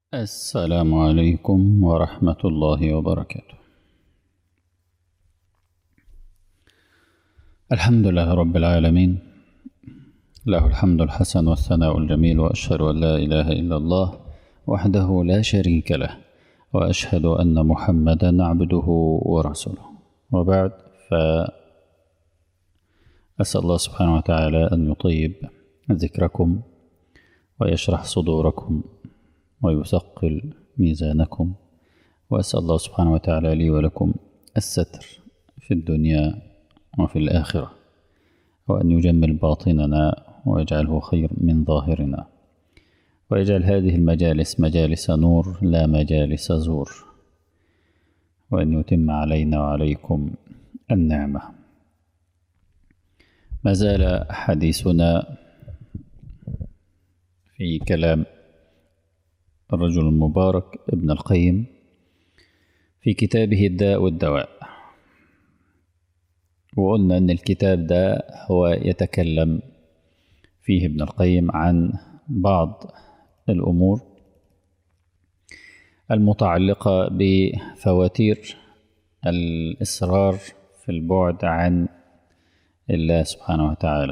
السلام عليكم ورحمة الله وبركاته الحمد لله رب العالمين له الحمد الحسن والثناء الجميل وأشهد أن لا إله إلا الله وحده لا شريك له وأشهد أن محمدا عبده ورسوله وبعد فأسأل الله سبحانه وتعالى أن يطيب ذكركم ويشرح صدوركم ويثقل ميزانكم وأسأل الله سبحانه وتعالى لي ولكم الستر في الدنيا وفي الآخرة وأن يجمل باطننا ويجعله خير من ظاهرنا ويجعل هذه المجالس مجالس نور لا مجالس زور وأن يتم علينا وعليكم النعمة ما زال حديثنا في كلام الرجل المبارك ابن القيم في كتابه الداء والدواء وقلنا أن الكتاب ده هو يتكلم فيه ابن القيم عن بعض الأمور المتعلقة بفواتير الإصرار في البعد عن الله سبحانه وتعالى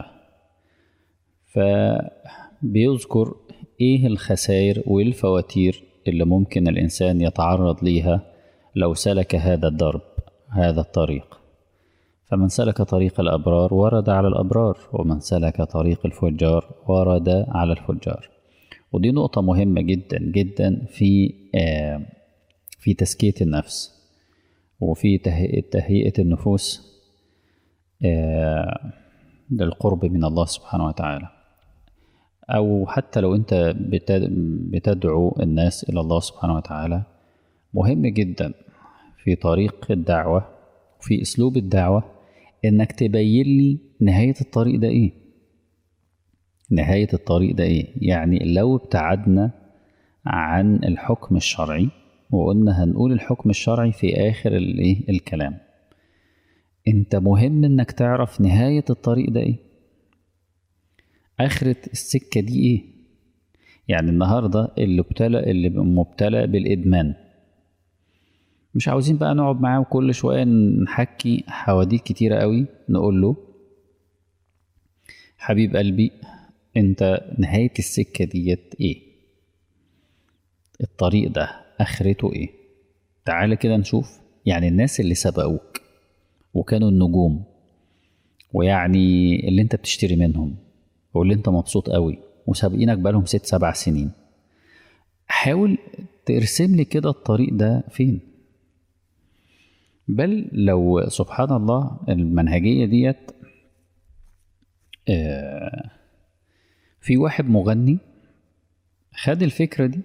فبيذكر إيه الخسائر والفواتير اللي ممكن الإنسان يتعرض ليها لو سلك هذا الدرب هذا الطريق فمن سلك طريق الأبرار ورد على الأبرار ومن سلك طريق الفجار ورد على الفجار ودي نقطة مهمة جدا جدا في آه في تزكية النفس وفي تهيئة النفوس آه للقرب من الله سبحانه وتعالى أو حتى لو أنت بتدعو الناس إلى الله سبحانه وتعالى مهم جدا في طريق الدعوة وفي أسلوب الدعوة إنك تبين لي نهاية الطريق ده إيه نهاية الطريق ده إيه يعني لو ابتعدنا عن الحكم الشرعي وقلنا هنقول الحكم الشرعي في آخر الإيه الكلام أنت مهم إنك تعرف نهاية الطريق ده إيه آخرة السكة دي إيه يعني النهاردة اللي ابتلى اللي مبتلى بالإدمان مش عاوزين بقى نقعد معاه وكل شوية نحكي حواديت كتيرة قوي نقول له حبيب قلبي انت نهاية السكة ديت ايه الطريق ده اخرته ايه تعالى كده نشوف يعني الناس اللي سبقوك وكانوا النجوم ويعني اللي انت بتشتري منهم واللي انت مبسوط قوي وسابقينك بقالهم ست سبع سنين حاول ترسم لي كده الطريق ده فين بل لو سبحان الله المنهجية ديت آه في واحد مغني خد الفكرة دي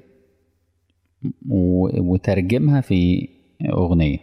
وترجمها في أغنية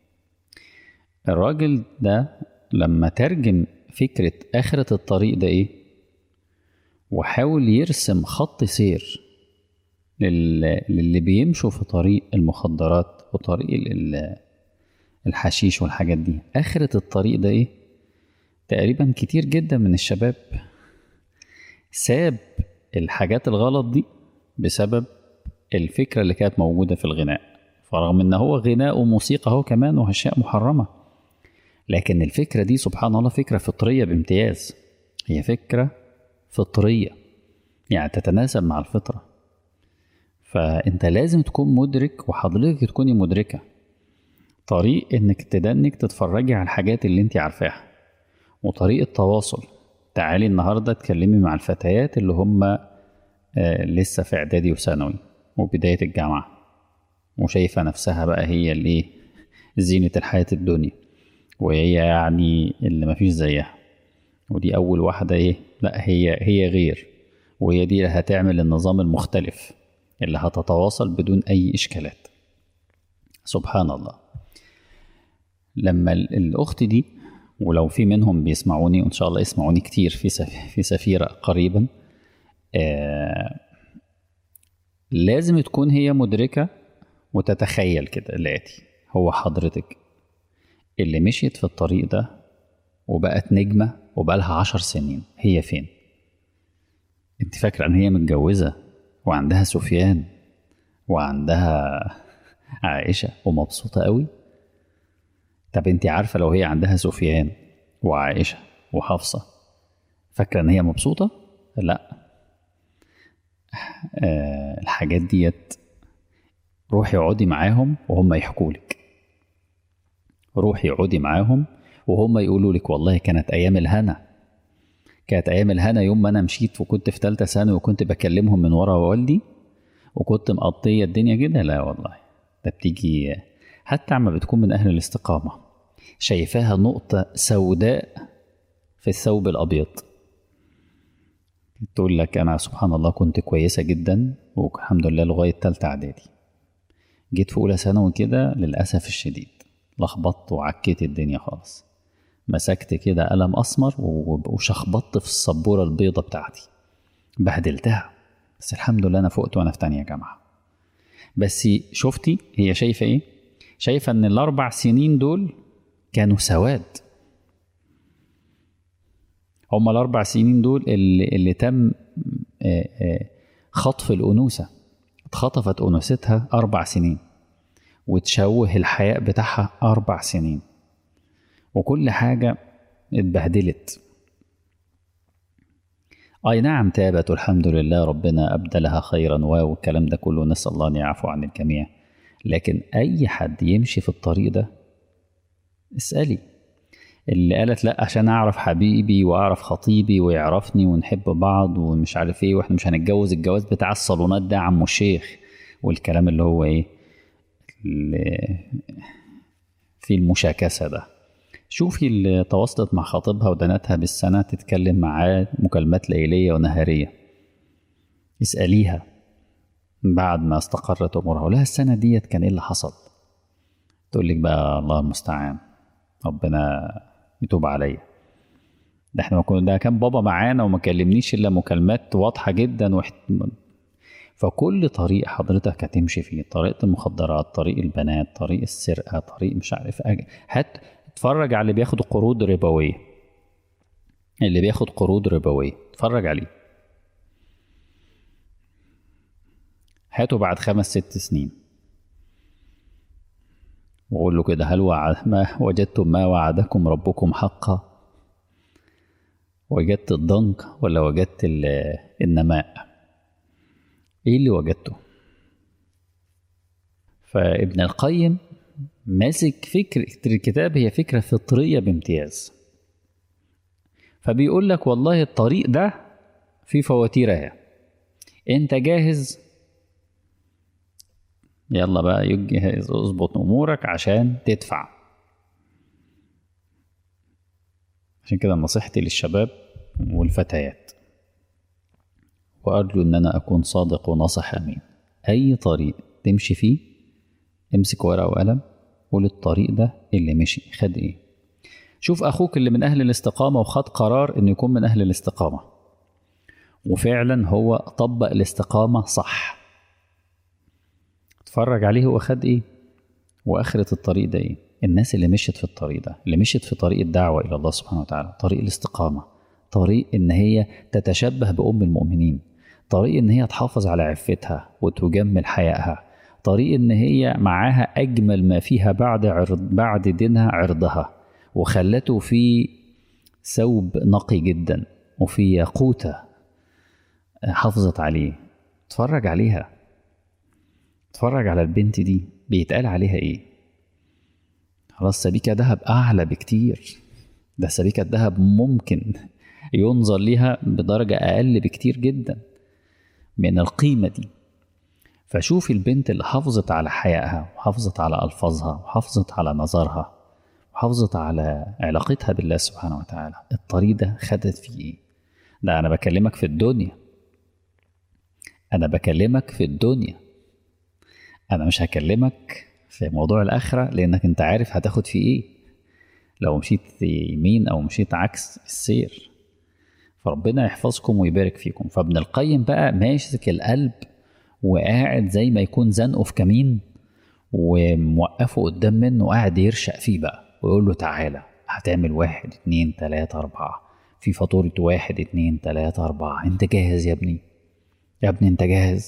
الراجل ده لما ترجم فكرة آخرة الطريق ده إيه وحاول يرسم خط سير للي بيمشوا في طريق المخدرات وطريق الحشيش والحاجات دي آخرة الطريق ده إيه تقريبا كتير جدا من الشباب ساب الحاجات الغلط دي بسبب الفكرة اللي كانت موجودة في الغناء فرغم ان هو غناء وموسيقى هو كمان واشياء محرمة لكن الفكرة دي سبحان الله فكرة فطرية بامتياز هي فكرة فطرية يعني تتناسب مع الفطرة فانت لازم تكون مدرك وحضرتك تكوني مدركة طريق انك تدنك تتفرجي على الحاجات اللي انت عارفاها وطريق التواصل تعالي النهاردة تكلمي مع الفتيات اللي هم آه لسه في اعدادي وثانوي وبداية الجامعة وشايفة نفسها بقى هي اللي زينة الحياة الدنيا وهي يعني اللي مفيش زيها ودي أول واحدة إيه لا هي هي غير وهي دي اللي هتعمل النظام المختلف اللي هتتواصل بدون أي إشكالات سبحان الله لما الأخت دي ولو في منهم بيسمعوني وإن شاء الله يسمعوني كتير في في سفيرة قريبا آه لازم تكون هي مدركة وتتخيل كده الآتي هو حضرتك اللي مشيت في الطريق ده وبقت نجمة وبقالها عشر سنين هي فين انت فاكرة ان هي متجوزة وعندها سفيان وعندها عائشة ومبسوطة قوي طب انت عارفة لو هي عندها سفيان وعائشة وحفصة فاكرة ان هي مبسوطة لا آه الحاجات ديت روحي اقعدي معاهم وهم يحكوا لك روحي اقعدي معاهم وهم يقولوا لك والله كانت ايام الهنا كانت ايام الهنا يوم ما انا مشيت وكنت في ثالثه ثانوي وكنت بكلمهم من ورا والدي وكنت مقضيه الدنيا كده لا والله ده بتيجي حتى عما بتكون من اهل الاستقامه شايفاها نقطه سوداء في الثوب الابيض تقول لك انا سبحان الله كنت كويسه جدا والحمد لله لغايه ثالثه اعدادي جيت في اولى ثانوي كده للاسف الشديد لخبطت وعكيت الدنيا خالص مسكت كده قلم اسمر وشخبطت في السبوره البيضه بتاعتي بهدلتها بس الحمد لله انا فقت وانا في تانية جامعه بس شفتي هي شايفه ايه شايفه ان الاربع سنين دول كانوا سواد هما الاربع سنين دول اللي, اللي تم خطف الانوثه اتخطفت انوثتها اربع سنين وتشوه الحياء بتاعها اربع سنين وكل حاجه اتبهدلت اي نعم تابت والحمد لله ربنا ابدلها خيرا والكلام ده كله نسال الله ان يعفو عن الجميع لكن اي حد يمشي في الطريق ده اسالي اللي قالت لا عشان اعرف حبيبي واعرف خطيبي ويعرفني ونحب بعض ومش عارف ايه واحنا مش هنتجوز الجواز بتاع الصالونات ده عمو الشيخ والكلام اللي هو ايه اللي في المشاكسه ده شوفي اللي تواصلت مع خطيبها ودنتها بالسنه تتكلم معاه مكالمات ليليه ونهاريه اساليها بعد ما استقرت امورها ولها السنه ديت كان ايه اللي حصل تقول لك بقى الله المستعان ربنا يتوب عليا ده احنا كنا ده كان بابا معانا وما كلمنيش الا مكالمات واضحه جدا وحت... فكل طريق حضرتك هتمشي فيه طريقه المخدرات طريق البنات طريق السرقه طريق مش عارف أج... هات اتفرج على اللي بياخد قروض ربويه اللي بياخد قروض ربويه اتفرج عليه هاته بعد خمس ست سنين وقول له كده هل وعد ما وجدتم ما وعدكم ربكم حقا وجدت الضنك ولا وجدت النماء ايه اللي وجدته فابن القيم ماسك فكرة الكتاب هي فكرة فطرية بامتياز فبيقول لك والله الطريق ده فيه فواتير اهي انت جاهز يلا بقى يجهز اظبط امورك عشان تدفع عشان كده نصيحتي للشباب والفتيات وارجو ان انا اكون صادق وناصح امين اي طريق تمشي فيه امسك ورقه وقلم قول الطريق ده اللي مشي خد ايه شوف اخوك اللي من اهل الاستقامه وخد قرار انه يكون من اهل الاستقامه وفعلا هو طبق الاستقامه صح اتفرج عليه هو خد ايه واخرة الطريق ده ايه الناس اللي مشت في الطريق ده اللي مشت في طريق الدعوة إلى الله سبحانه وتعالى طريق الاستقامة طريق إن هي تتشبه بأم المؤمنين طريق إن هي تحافظ على عفتها وتجمل حيائها طريق إن هي معاها أجمل ما فيها بعد عرض بعد دينها عرضها وخلته في ثوب نقي جدا وفي ياقوتة حافظت عليه اتفرج عليها اتفرج على البنت دي بيتقال عليها ايه خلاص سبيكة دهب أعلى بكتير ده سبيكة الدهب ممكن ينظر ليها بدرجة أقل بكتير جدا من القيمة دي فشوف البنت اللي حافظت على حيائها وحافظت على ألفاظها وحافظت على نظرها وحافظت على علاقتها بالله سبحانه وتعالى الطريق ده خدت فيه ايه ده أنا بكلمك في الدنيا أنا بكلمك في الدنيا أنا مش هكلمك في موضوع الآخرة لأنك أنت عارف هتاخد فيه إيه لو مشيت يمين أو مشيت عكس السير فربنا يحفظكم ويبارك فيكم فابن القيم بقى ماسك القلب وقاعد زي ما يكون زنقه في كمين وموقفه قدام منه وقاعد يرشق فيه بقى ويقول له تعالى هتعمل واحد اتنين تلاتة أربعة في فاتورة واحد اتنين تلاتة أربعة أنت جاهز يا ابني يا ابني أنت جاهز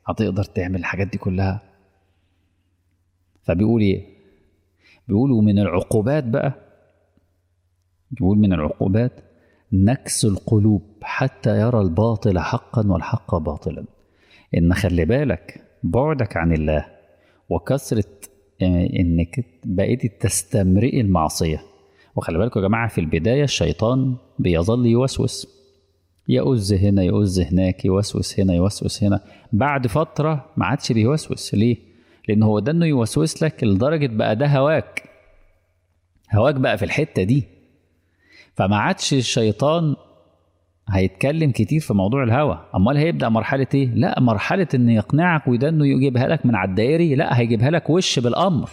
هتقدر تعمل الحاجات دي كلها فبيقول ايه بيقول ومن العقوبات بقى بيقول من العقوبات نكس القلوب حتى يرى الباطل حقا والحق باطلا ان خلي بالك بعدك عن الله وكثرة انك بقيت تستمرئ المعصية وخلي بالكم يا جماعة في البداية الشيطان بيظل يوسوس يؤز هنا يؤز هناك يوسوس هنا يوسوس هنا بعد فترة ما عادش بيوسوس ليه؟ لأن هو ده إنه يوسوس لك لدرجة بقى ده هواك هواك بقى في الحتة دي فما عادش الشيطان هيتكلم كتير في موضوع الهوى امال هيبدا مرحله ايه لا مرحله ان يقنعك وده انه يجيبها لك من على الدائري لا هيجيبها لك وش بالامر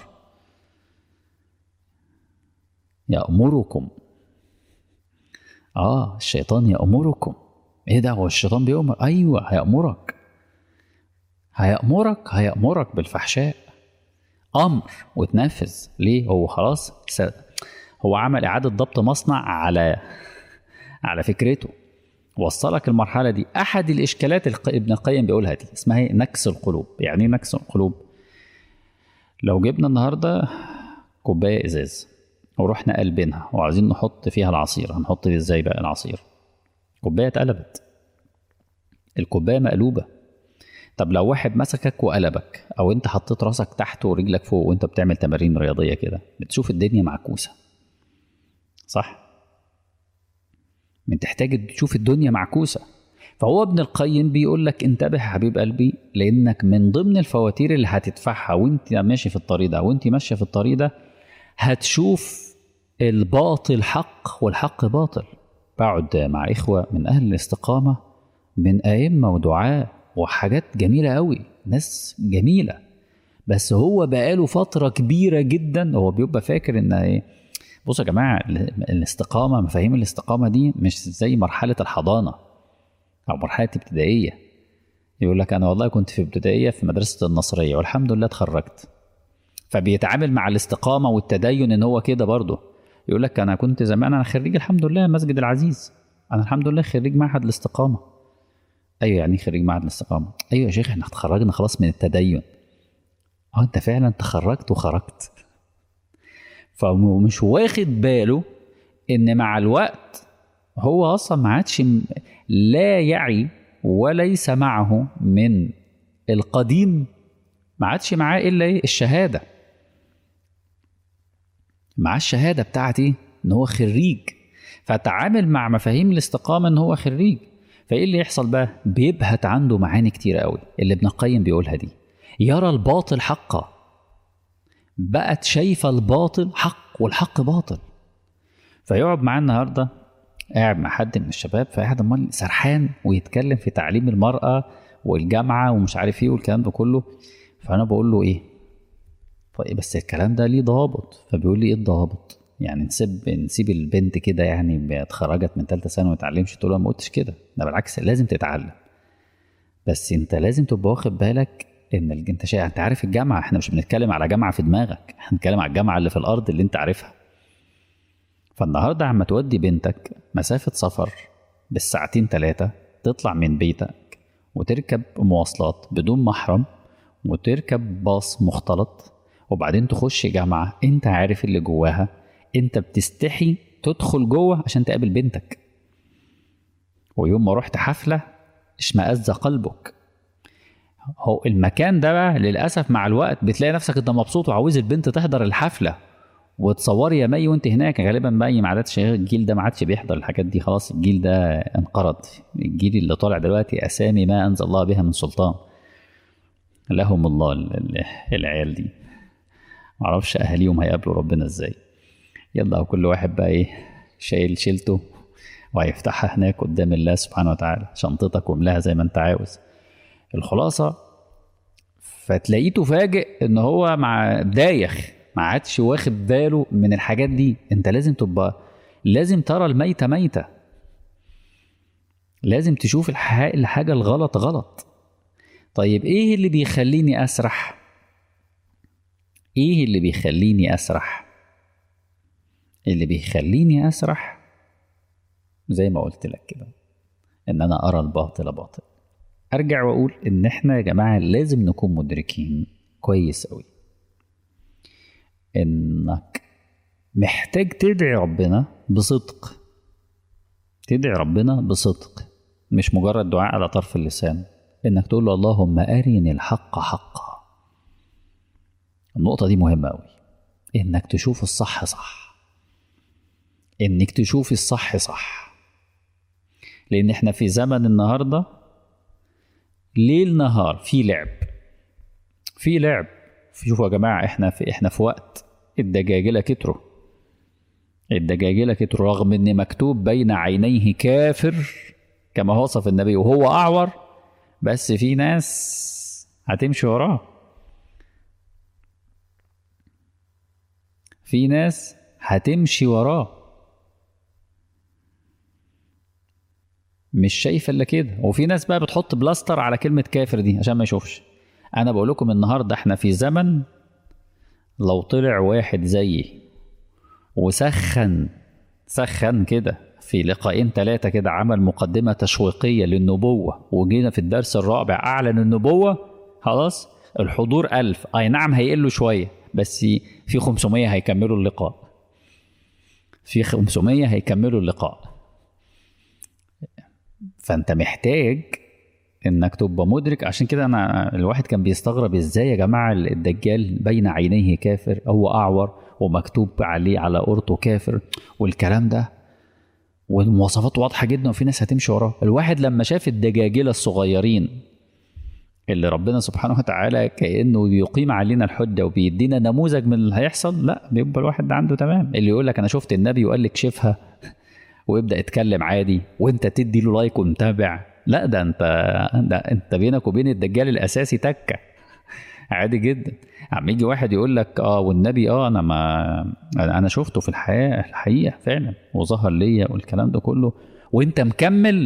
يامركم اه الشيطان يامركم ايه ده هو الشيطان بيؤمر ايوه هيامرك هيامرك هيامرك بالفحشاء امر وتنفذ ليه هو خلاص هو عمل اعاده ضبط مصنع على على فكرته وصلك المرحله دي احد الاشكالات ابن القيم بيقولها دي اسمها ايه نكس القلوب يعني ايه نكس القلوب لو جبنا النهارده كوبايه ازاز ورحنا قلبينها وعايزين نحط فيها العصير هنحط دي ازاي بقى العصير كوبايه اتقلبت الكوبايه مقلوبه طب لو واحد مسكك وقلبك او انت حطيت راسك تحت ورجلك فوق وانت بتعمل تمارين رياضيه كده بتشوف الدنيا معكوسه صح بتحتاج تشوف الدنيا معكوسه فهو ابن القيم بيقول لك انتبه يا حبيب قلبي لانك من ضمن الفواتير اللي هتدفعها وانت ماشي في الطريق ده وانت ماشيه في الطريق ده هتشوف الباطل حق والحق باطل بقعد مع اخوه من اهل الاستقامه من ائمه ودعاه وحاجات جميله قوي ناس جميله بس هو بقاله فتره كبيره جدا هو بيبقى فاكر ان ايه بصوا يا جماعه الاستقامه مفاهيم الاستقامه دي مش زي مرحله الحضانه او مرحله ابتدائيه يقول لك انا والله كنت في ابتدائيه في مدرسه النصريه والحمد لله اتخرجت فبيتعامل مع الاستقامه والتدين ان هو كده برضه يقول لك انا كنت زمان انا خريج الحمد لله مسجد العزيز انا الحمد لله خريج معهد الاستقامه ايوه يعني خريج معهد الاستقامه ايوه يا شيخ احنا اتخرجنا خلاص من التدين اه انت فعلا تخرجت وخرجت فمش واخد باله ان مع الوقت هو اصلا ما عادش لا يعي وليس معه من القديم ما عادش معاه الا ايه الشهاده معاه الشهاده بتاعت ايه ان هو خريج فتعامل مع مفاهيم الاستقامه ان هو خريج فايه اللي يحصل بقى بيبهت عنده معاني كتير قوي اللي ابن القيم بيقولها دي يرى الباطل حقا بقت شايفه الباطل حق والحق باطل فيقعد معاه النهارده قاعد مع حد من الشباب فقاعد امال سرحان ويتكلم في تعليم المراه والجامعه ومش عارف ايه والكلام ده كله فانا بقول له ايه طيب بس الكلام ده ليه ضوابط فبيقول لي ايه الضوابط يعني نسيب نسيب البنت كده يعني اتخرجت من ثالثه ثانوي ما اتعلمش تقول له ما قلتش كده ده بالعكس لازم تتعلم بس انت لازم تبقى واخد بالك ان انت شيء انت عارف الجامعه احنا مش بنتكلم على جامعه في دماغك احنا بنتكلم على الجامعه اللي في الارض اللي انت عارفها فالنهارده عم تودي بنتك مسافه سفر بالساعتين ثلاثه تطلع من بيتك وتركب مواصلات بدون محرم وتركب باص مختلط وبعدين تخش جامعه انت عارف اللي جواها انت بتستحي تدخل جوه عشان تقابل بنتك ويوم ما رحت حفله اشمئز قلبك هو المكان ده بقى للاسف مع الوقت بتلاقي نفسك انت مبسوط وعاوز البنت تحضر الحفله وتصوري يا مي وانت هناك غالبا مي ما عادتش الجيل ده ما عادش بيحضر الحاجات دي خلاص الجيل ده انقرض الجيل اللي طالع دلوقتي اسامي ما انزل الله بها من سلطان لهم الله العيال دي معرفش اهاليهم هيقابلوا ربنا ازاي يلا كل واحد بقى ايه شايل شيلته وهيفتحها هناك قدام الله سبحانه وتعالى شنطتك واملاها زي ما انت عاوز الخلاصه فتلاقيه تفاجئ ان هو مع دايخ ما عادش واخد باله من الحاجات دي انت لازم تبقى لازم ترى الميتة ميتة لازم تشوف الحاجة الغلط غلط طيب ايه اللي بيخليني اسرح ايه اللي بيخليني اسرح اللي بيخليني اسرح زي ما قلت لك كده ان انا ارى الباطل باطل ارجع واقول ان احنا يا جماعه لازم نكون مدركين كويس قوي انك محتاج تدعي ربنا بصدق تدعي ربنا بصدق مش مجرد دعاء على طرف اللسان انك تقول له اللهم ارني الحق حقا النقطه دي مهمه قوي انك تشوف الصح صح انك تشوف الصح صح لان احنا في زمن النهارده ليل نهار في لعب في لعب شوفوا يا جماعه احنا في احنا في وقت الدجاجله كتروا الدجاجله كتروا رغم ان مكتوب بين عينيه كافر كما وصف النبي وهو اعور بس في ناس هتمشي وراه في ناس هتمشي وراه مش شايفه الا كده وفي ناس بقى بتحط بلاستر على كلمه كافر دي عشان ما يشوفش انا بقول لكم النهارده احنا في زمن لو طلع واحد زيي وسخن سخن كده في لقاءين ثلاثة كده عمل مقدمة تشويقية للنبوة وجينا في الدرس الرابع أعلن النبوة خلاص الحضور ألف أي نعم هيقلوا شوية بس في 500 هيكملوا اللقاء في 500 هيكملوا اللقاء فأنت محتاج انك تبقى مدرك عشان كده انا الواحد كان بيستغرب ازاي يا جماعه الدجال بين عينيه كافر هو اعور ومكتوب عليه على قرطه كافر والكلام ده والمواصفات واضحه جدا وفي ناس هتمشي وراه الواحد لما شاف الدجاجله الصغيرين اللي ربنا سبحانه وتعالى كانه بيقيم علينا الحجه وبيدينا نموذج من اللي هيحصل لا بيبقى الواحد ده عنده تمام اللي يقول لك انا شفت النبي وقال لك شوفها ويبدا يتكلم عادي وانت تدي له لايك ومتابع لا ده انت ده انت بينك وبين الدجال الاساسي تكه عادي جدا عم يجي واحد يقول لك اه والنبي اه انا ما انا شفته في الحياه الحقيقه فعلا وظهر ليا والكلام ده كله وانت مكمل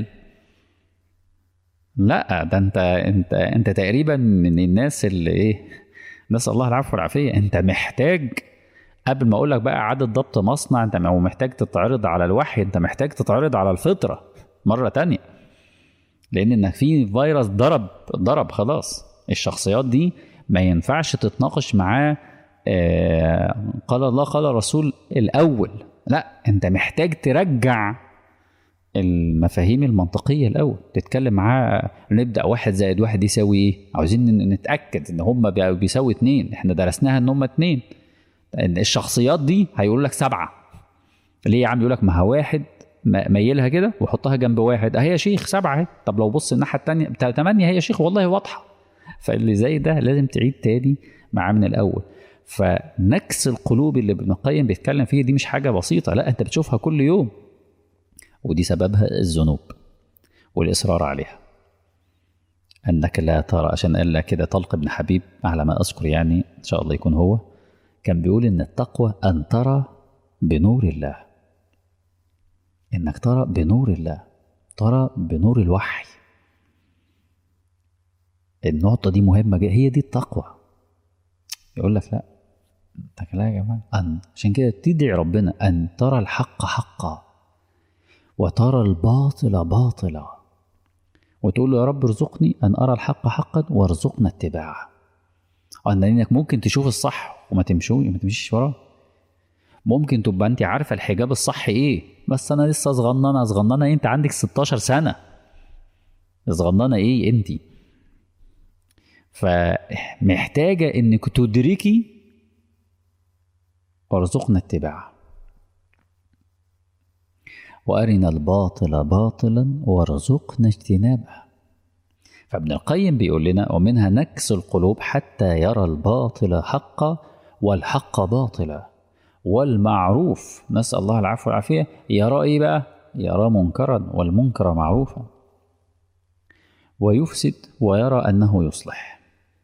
لا ده انت انت انت تقريبا من الناس اللي ايه نسال الله العفو والعافيه انت محتاج قبل ما اقول لك بقى اعاده ضبط مصنع انت محتاج تتعرض على الوحي انت محتاج تتعرض على الفطره مره تانية لان انك في فيروس ضرب ضرب خلاص الشخصيات دي ما ينفعش تتناقش معاه آه قال الله قال الرسول الاول لا انت محتاج ترجع المفاهيم المنطقية الأول تتكلم معاه نبدأ واحد زائد واحد يساوي إيه؟ عاوزين نتأكد إن هم بيساوي اتنين إحنا درسناها إن هم اتنين إن الشخصيات دي هيقول لك سبعة ليه يا عم يقول لك ما هو واحد ميلها كده وحطها جنب واحد اهي يا شيخ سبعه اهي طب لو بص الناحيه الثانيه بتاع ثمانيه هي يا شيخ والله واضحه فاللي زي ده لازم تعيد تاني معاه من الاول فنكس القلوب اللي ابن القيم بيتكلم فيه دي مش حاجه بسيطه لا انت بتشوفها كل يوم ودي سببها الذنوب والاصرار عليها انك لا ترى عشان قال لك كده طلق بن حبيب على ما اذكر يعني ان شاء الله يكون هو كان بيقول ان التقوى ان ترى بنور الله انك ترى بنور الله ترى بنور الوحي النقطة دي مهمة جدا هي دي التقوى يقول لك لا لا يا جماعة أن عشان كده تدعي ربنا أن ترى الحق حقا وترى الباطل باطلا وتقول له يا رب ارزقني أن أرى الحق حقا وارزقنا اتباعه لأنك ممكن تشوف الصح وما تمشوش ما تمشيش وراه ممكن تبقى انت عارفه الحجاب الصح ايه بس انا لسه صغننه صغننه انت عندك 16 سنه صغننه ايه انت فمحتاجه انك تدركي وارزقنا اتباعه وارنا الباطل باطلا وارزقنا اجتنابه فابن القيم بيقول لنا ومنها نكس القلوب حتى يرى الباطل حقا والحق باطلا والمعروف نسأل الله العفو والعافية يرى إيه بقى؟ يرى منكرا والمنكر معروفا ويفسد ويرى أنه يصلح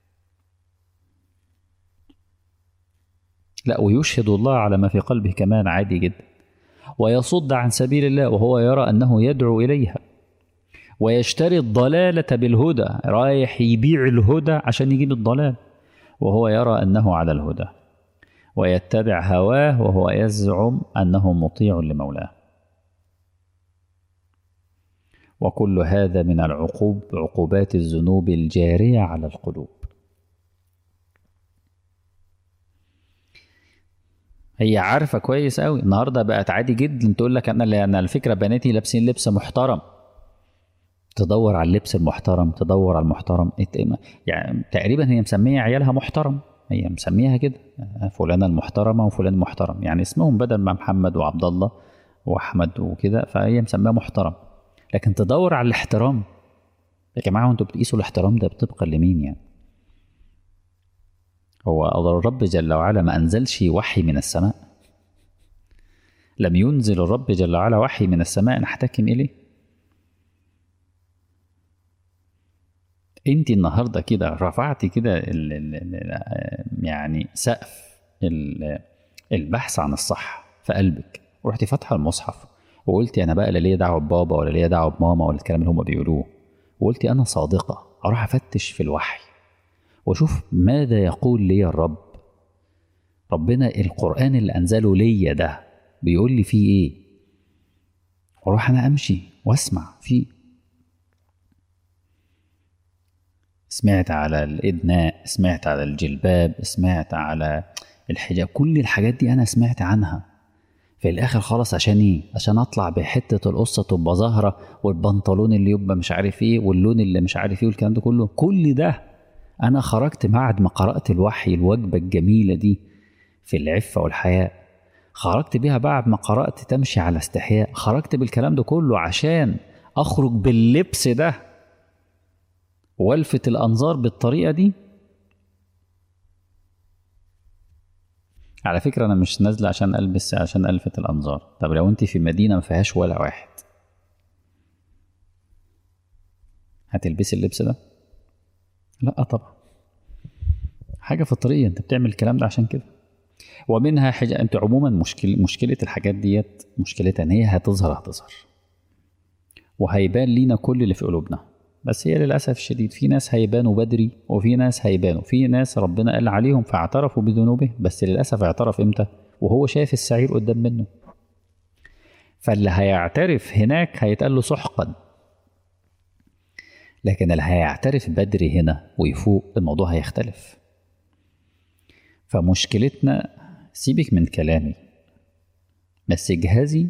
لا ويشهد الله على ما في قلبه كمان عادي جدا ويصد عن سبيل الله وهو يرى أنه يدعو إليها ويشتري الضلالة بالهدى رايح يبيع الهدى عشان يجيب الضلال وهو يرى أنه على الهدى ويتبع هواه وهو يزعم انه مطيع لمولاه وكل هذا من العقوب عقوبات الذنوب الجارية على القلوب هي عارفة كويس قوي النهاردة بقت عادي جدا تقول لك أنا أنا على فكرة بناتي لابسين لبس محترم تدور على اللبس المحترم تدور على المحترم يعني تقريبا هي مسمية عيالها محترم هي مسميها كده فلانة المحترمة وفلان محترم يعني اسمهم بدل ما محمد وعبد الله واحمد وكده فهي مسميها محترم لكن تدور على الاحترام يا جماعة وانتوا بتقيسوا الاحترام ده طبقا لمين يعني هو الرب جل وعلا ما أنزلش وحي من السماء لم ينزل الرب جل وعلا وحي من السماء نحتكم إليه انت النهارده كده رفعتي كده يعني سقف البحث عن الصح في قلبك ورحتي فاتحه المصحف وقلتي انا بقى لا ليا دعوه ببابا ولا ليا دعوه بماما ولا الكلام اللي هم بيقولوه وقلتي انا صادقه اروح افتش في الوحي واشوف ماذا يقول لي الرب ربنا القران اللي انزله ليا ده بيقول لي فيه ايه واروح انا امشي واسمع فيه سمعت على الإدناء سمعت على الجلباب سمعت على الحجاب كل الحاجات دي أنا سمعت عنها في الآخر خلاص عشان إيه؟ عشان أطلع بحتة القصة تبقى ظاهرة والبنطلون اللي يبقى مش عارف إيه واللون اللي مش عارف إيه والكلام ده كله كل ده أنا خرجت بعد ما قرأت الوحي الوجبة الجميلة دي في العفة والحياء خرجت بيها بعد ما قرأت تمشي على استحياء خرجت بالكلام ده كله عشان أخرج باللبس ده والفت الانظار بالطريقه دي على فكره انا مش نازله عشان البس عشان الفت الانظار طب لو انت في مدينه ما فيهاش ولا واحد هتلبسي اللبس ده لا طبعا حاجه فطريه انت بتعمل الكلام ده عشان كده ومنها حاجه انت عموما مشكله مشكله الحاجات ديت مشكلتها ان هي هتظهر هتظهر وهيبان لينا كل اللي في قلوبنا بس هي للأسف الشديد في ناس هيبانوا بدري وفي ناس هيبانوا في ناس ربنا قال عليهم فاعترفوا بذنوبهم بس للأسف اعترف إمتى وهو شايف السعير قدام منه فاللي هيعترف هناك هيتقال له سحقا لكن اللي هيعترف بدري هنا ويفوق الموضوع هيختلف فمشكلتنا سيبك من كلامي بس اجهزي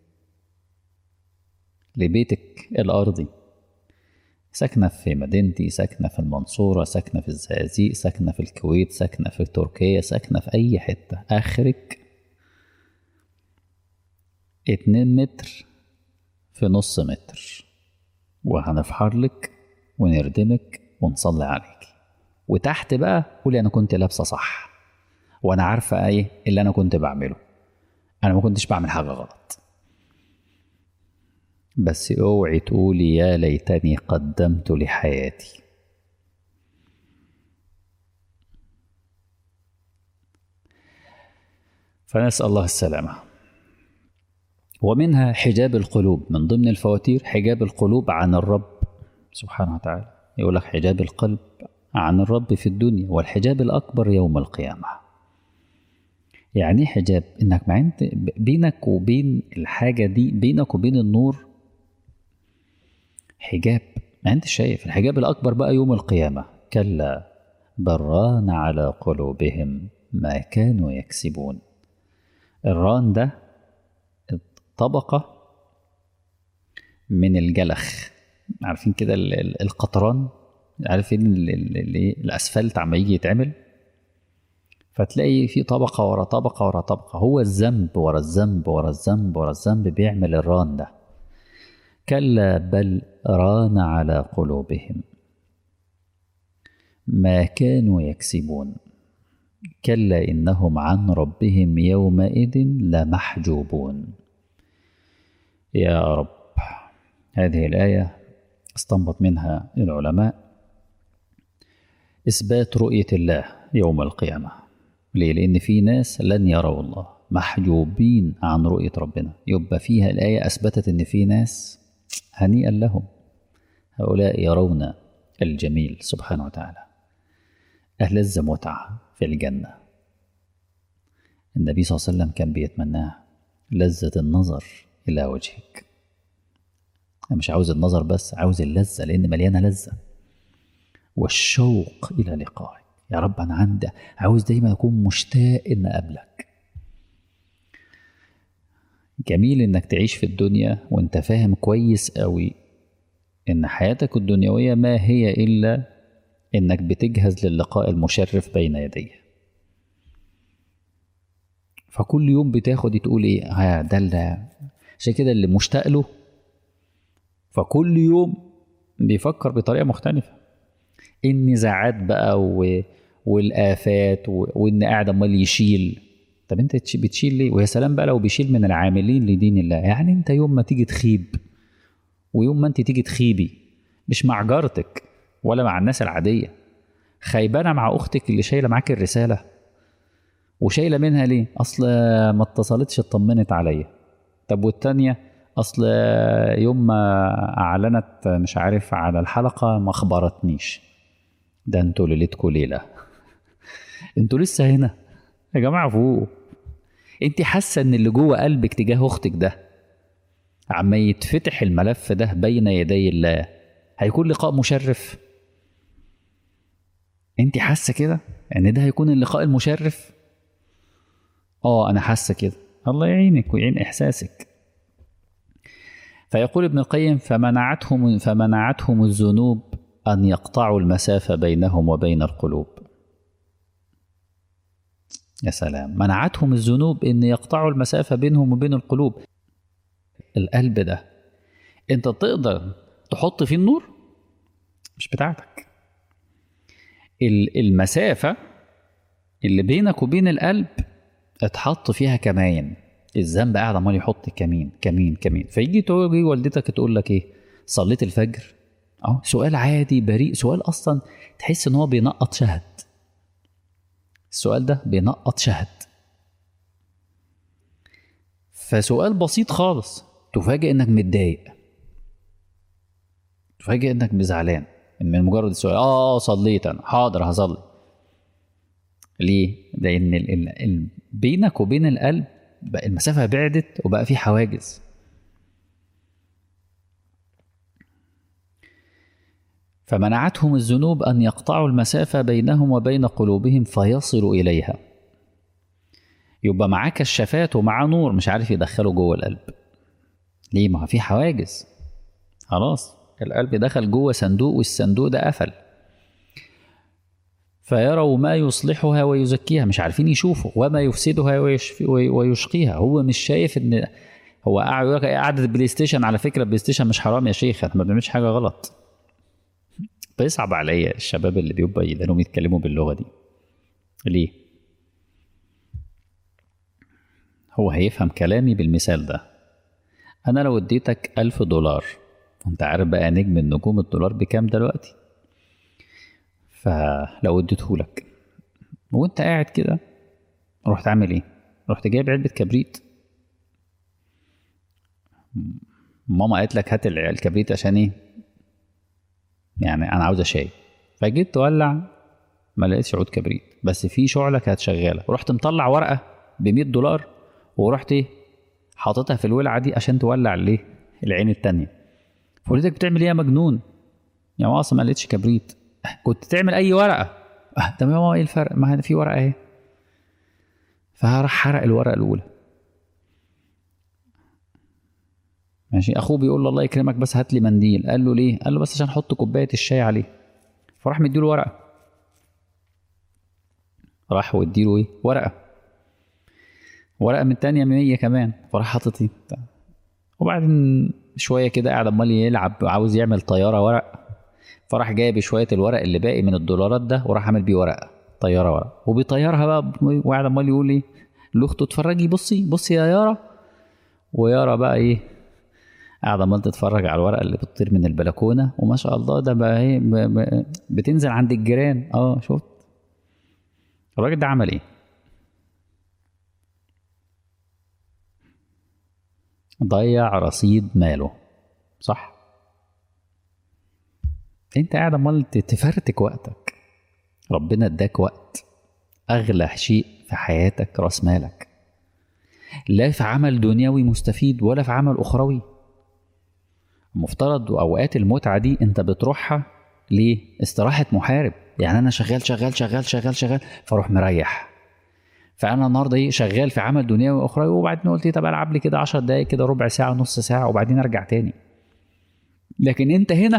لبيتك الأرضي ساكنة في مدينتي ساكنة في المنصورة ساكنة في الزقازيق ساكنة في الكويت ساكنة في تركيا ساكنة في أي حتة آخرك اتنين متر في نص متر وهنفحر لك ونردمك ونصلي عليك وتحت بقى قولي أنا كنت لابسة صح وأنا عارفة إيه اللي أنا كنت بعمله أنا ما كنتش بعمل حاجة غلط بس اوعي تقولي يا ليتني قدمت لحياتي فنسأل الله السلامة ومنها حجاب القلوب من ضمن الفواتير حجاب القلوب عن الرب سبحانه وتعالى يقول لك حجاب القلب عن الرب في الدنيا والحجاب الأكبر يوم القيامة يعني حجاب انك مع انت بينك وبين الحاجة دي بينك وبين النور حجاب ما انت شايف الحجاب الاكبر بقى يوم القيامه كلا بران على قلوبهم ما كانوا يكسبون الران ده طبقه من الجلخ عارفين كده القطران عارفين الاسفلت عم يجي يتعمل فتلاقي في طبقه ورا طبقه ورا طبقه هو الذنب ورا الذنب ورا الذنب ورا الذنب بيعمل الران ده كلا بل ران على قلوبهم ما كانوا يكسبون كلا انهم عن ربهم يومئذ لمحجوبون يا رب هذه الايه استنبط منها العلماء اثبات رؤيه الله يوم القيامه ليه لان في ناس لن يروا الله محجوبين عن رؤيه ربنا يبقى فيها الايه اثبتت ان في ناس هنيئا لهم هؤلاء يرون الجميل سبحانه وتعالى ألذ متعة في الجنة النبي صلى الله عليه وسلم كان بيتمناه لذة النظر إلى وجهك انا مش عاوز النظر بس عاوز اللذه لان مليانه لذه والشوق الى لقائك يا رب انا عندي عاوز دايما اكون مشتاق ان اقابلك جميل انك تعيش في الدنيا وانت فاهم كويس قوي ان حياتك الدنيويه ما هي الا انك بتجهز للقاء المشرف بين يديه فكل يوم بتاخد تقول ايه ها ده اللي عشان كده اللي مشتاق له فكل يوم بيفكر بطريقه مختلفه النزاعات بقى و... والافات و... وان قاعد امال يشيل طب انت تش- بتشيل ليه ويا سلام بقى لو بيشيل من العاملين لدين الله يعني انت يوم ما تيجي تخيب ويوم ما انت تيجي تخيبي مش مع جارتك ولا مع الناس العاديه خيبانه مع اختك اللي شايله معاك الرساله وشايله منها ليه اصل ما اتصلتش اطمنت عليا طب والتانيه اصل يوم ما اعلنت مش عارف على الحلقه ما اخبرتنيش ده انتوا ليلتكوا ليله انتوا لسه هنا يا جماعه فوق انت حاسه ان اللي جوه قلبك تجاه اختك ده عما يتفتح الملف ده بين يدي الله هيكون لقاء مشرف انت حاسه كده ان ده هيكون اللقاء المشرف اه انا حاسه كده الله يعينك ويعين احساسك فيقول ابن القيم فمنعتهم فمنعتهم الذنوب ان يقطعوا المسافه بينهم وبين القلوب يا سلام منعتهم الذنوب ان يقطعوا المسافه بينهم وبين القلوب القلب ده انت تقدر تحط فيه النور مش بتاعتك ال- المسافه اللي بينك وبين القلب اتحط فيها كماين الذنب قاعد عمال يحط كمين كمين كمين فيجي تقول والدتك تقول لك ايه صليت الفجر اه سؤال عادي بريء سؤال اصلا تحس ان هو بينقط شهد السؤال ده بينقط شهد فسؤال بسيط خالص تفاجئ انك متضايق تفاجئ انك زعلان من مجرد السؤال اه صليت انا حاضر هصلي ليه؟ لان ال ال ال بينك وبين القلب بقى المسافه بعدت وبقى في حواجز فمنعتهم الذنوب ان يقطعوا المسافه بينهم وبين قلوبهم فيصلوا اليها يبقى معاه كشافات ومعاه نور مش عارف يدخله جوه القلب ليه ما هو في حواجز خلاص القلب دخل جوه صندوق والصندوق ده قفل فيروا ما يصلحها ويزكيها مش عارفين يشوفوا وما يفسدها ويشفي ويشقيها هو مش شايف ان هو قاعد يقول لك قعدة بلاي ستيشن على فكره بلاي ستيشن مش حرام يا شيخ احنا ما بنعملش حاجه غلط بيصعب عليا الشباب اللي بيبقى يقدروا يتكلموا باللغه دي ليه هو هيفهم كلامي بالمثال ده انا لو اديتك ألف دولار انت عارف بقى نجم النجوم الدولار بكام دلوقتي فلو اديتهولك وانت قاعد كده رحت عامل ايه رحت جايب علبة كبريت ماما قالت لك هات الكبريت عشان ايه يعني انا عاوزه شاي فجيت تولع ما لقيتش عود كبريت بس في شعله كانت شغاله ورحت مطلع ورقه ب 100 دولار ورحت ايه حاططها في الولعه دي عشان تولع الايه العين التانية فقلت بتعمل ايه يا مجنون يا ماما اصلا ما لقيتش كبريت كنت تعمل اي ورقه اه طب يا ماما ايه الفرق ما في ورقه اهي فراح حرق الورقه الاولى ماشي اخوه بيقول له الله يكرمك بس هات لي منديل قال له ليه قال له بس عشان احط كوبايه الشاي عليه فراح مديله ورقه راح واديله ايه ورقه ورقه من التانية مية كمان فراح حاطط ايه وبعدين شويه كده قاعد امال يلعب عاوز يعمل طياره ورق فراح جايب شويه الورق اللي باقي من الدولارات ده وراح عامل بيه ورقه طياره ورق وبيطيرها بقى وقاعد امال يقول ايه لاخته اتفرجي بصي بصي يا يارا ويارا بقى ايه قاعد عمال تتفرج على الورقه اللي بتطير من البلكونه وما شاء الله ده بقى ايه بتنزل عند الجيران اه شفت الراجل ده عمل ايه ضيع رصيد ماله صح انت قاعد عمال تفرتك وقتك ربنا اداك وقت اغلى شيء في حياتك راس مالك لا في عمل دنيوي مستفيد ولا في عمل اخروي المفترض اوقات المتعه دي انت بتروحها ليه استراحه محارب يعني انا شغال شغال شغال شغال شغال فاروح مريح فانا النهارده ايه شغال في عمل دنيوي اخرى وبعدين قلت إيه طب العب لي كده 10 دقائق كده ربع ساعه نص ساعه وبعدين ارجع تاني لكن انت هنا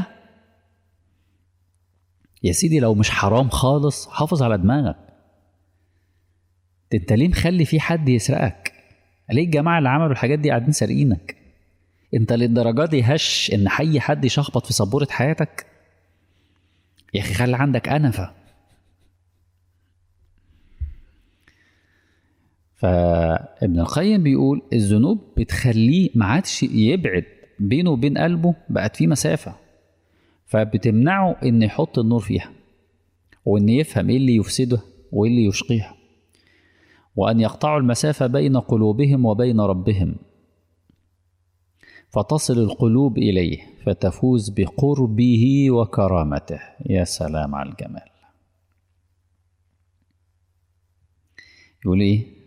يا سيدي لو مش حرام خالص حافظ على دماغك انت ليه مخلي في حد يسرقك ليه الجماعه اللي عملوا الحاجات دي قاعدين سارقينك انت للدرجه دي هش ان اي حد يشخبط في سبوره حياتك يا اخي خلي عندك انفه فابن القيم بيقول الذنوب بتخليه ما عادش يبعد بينه وبين قلبه بقت في مسافه فبتمنعه ان يحط النور فيها وان يفهم ايه اللي يفسده وايه اللي يشقيها وان يقطعوا المسافه بين قلوبهم وبين ربهم فتصل القلوب اليه فتفوز بقربه وكرامته يا سلام على الجمال يقول ايه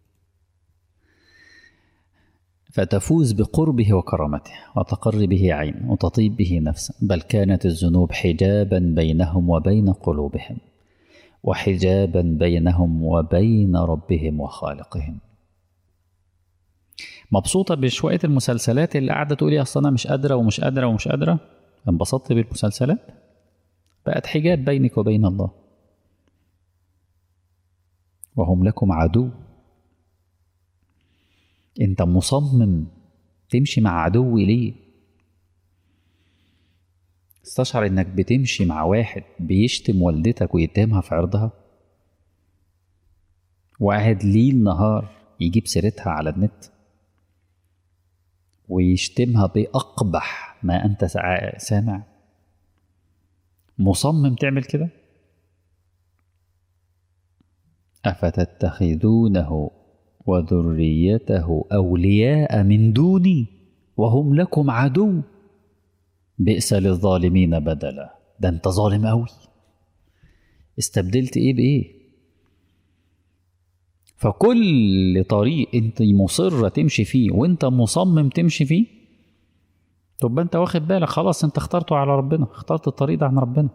فتفوز بقربه وكرامته وتقر به عين وتطيب به نفسا بل كانت الذنوب حجابا بينهم وبين قلوبهم وحجابا بينهم وبين ربهم وخالقهم مبسوطة بشوية المسلسلات اللي قاعدة تقولي أصل أنا مش قادرة ومش قادرة ومش قادرة انبسطت بالمسلسلات بقت حجاب بينك وبين الله وهم لكم عدو انت مصمم تمشي مع عدو ليه استشعر انك بتمشي مع واحد بيشتم والدتك ويتهمها في عرضها وقاعد ليل نهار يجيب سيرتها على النت ويشتمها بأقبح ما أنت سامع مصمم تعمل كده أفتتخذونه وذريته أولياء من دوني وهم لكم عدو بئس للظالمين بدلا ده انت ظالم قوي استبدلت ايه بايه فكل طريق انت مصرة تمشي فيه وانت مصمم تمشي فيه طب انت واخد بالك خلاص انت اخترته على ربنا اخترت الطريق ده عن ربنا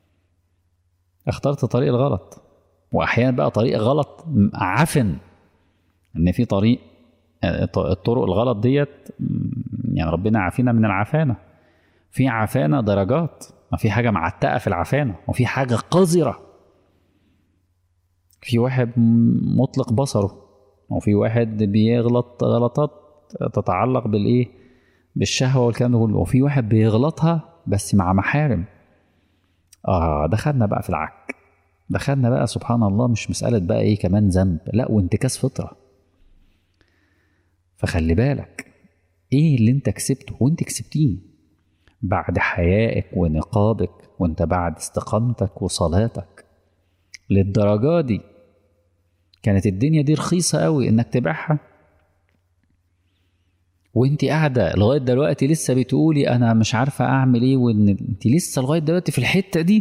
اخترت الطريق الغلط واحيانا بقى طريق غلط عفن ان في طريق الطرق الغلط ديت يعني ربنا عافينا من العفانه في عفانه درجات ما في حاجه معتقه في العفانه وفي حاجه قذره في واحد مطلق بصره وفي واحد بيغلط غلطات تتعلق بالايه بالشهوه والكلام ده كله وفي واحد بيغلطها بس مع محارم اه دخلنا بقى في العك دخلنا بقى سبحان الله مش مساله بقى ايه كمان ذنب لا وانتكاس فطره فخلي بالك ايه اللي انت كسبته وانت كسبتيه بعد حيائك ونقابك وانت بعد استقامتك وصلاتك للدرجة دي كانت الدنيا دي رخيصة قوي انك تبيعها وانت قاعدة لغاية دلوقتي لسه بتقولي انا مش عارفة اعمل ايه وان انت لسه لغاية دلوقتي في الحتة دي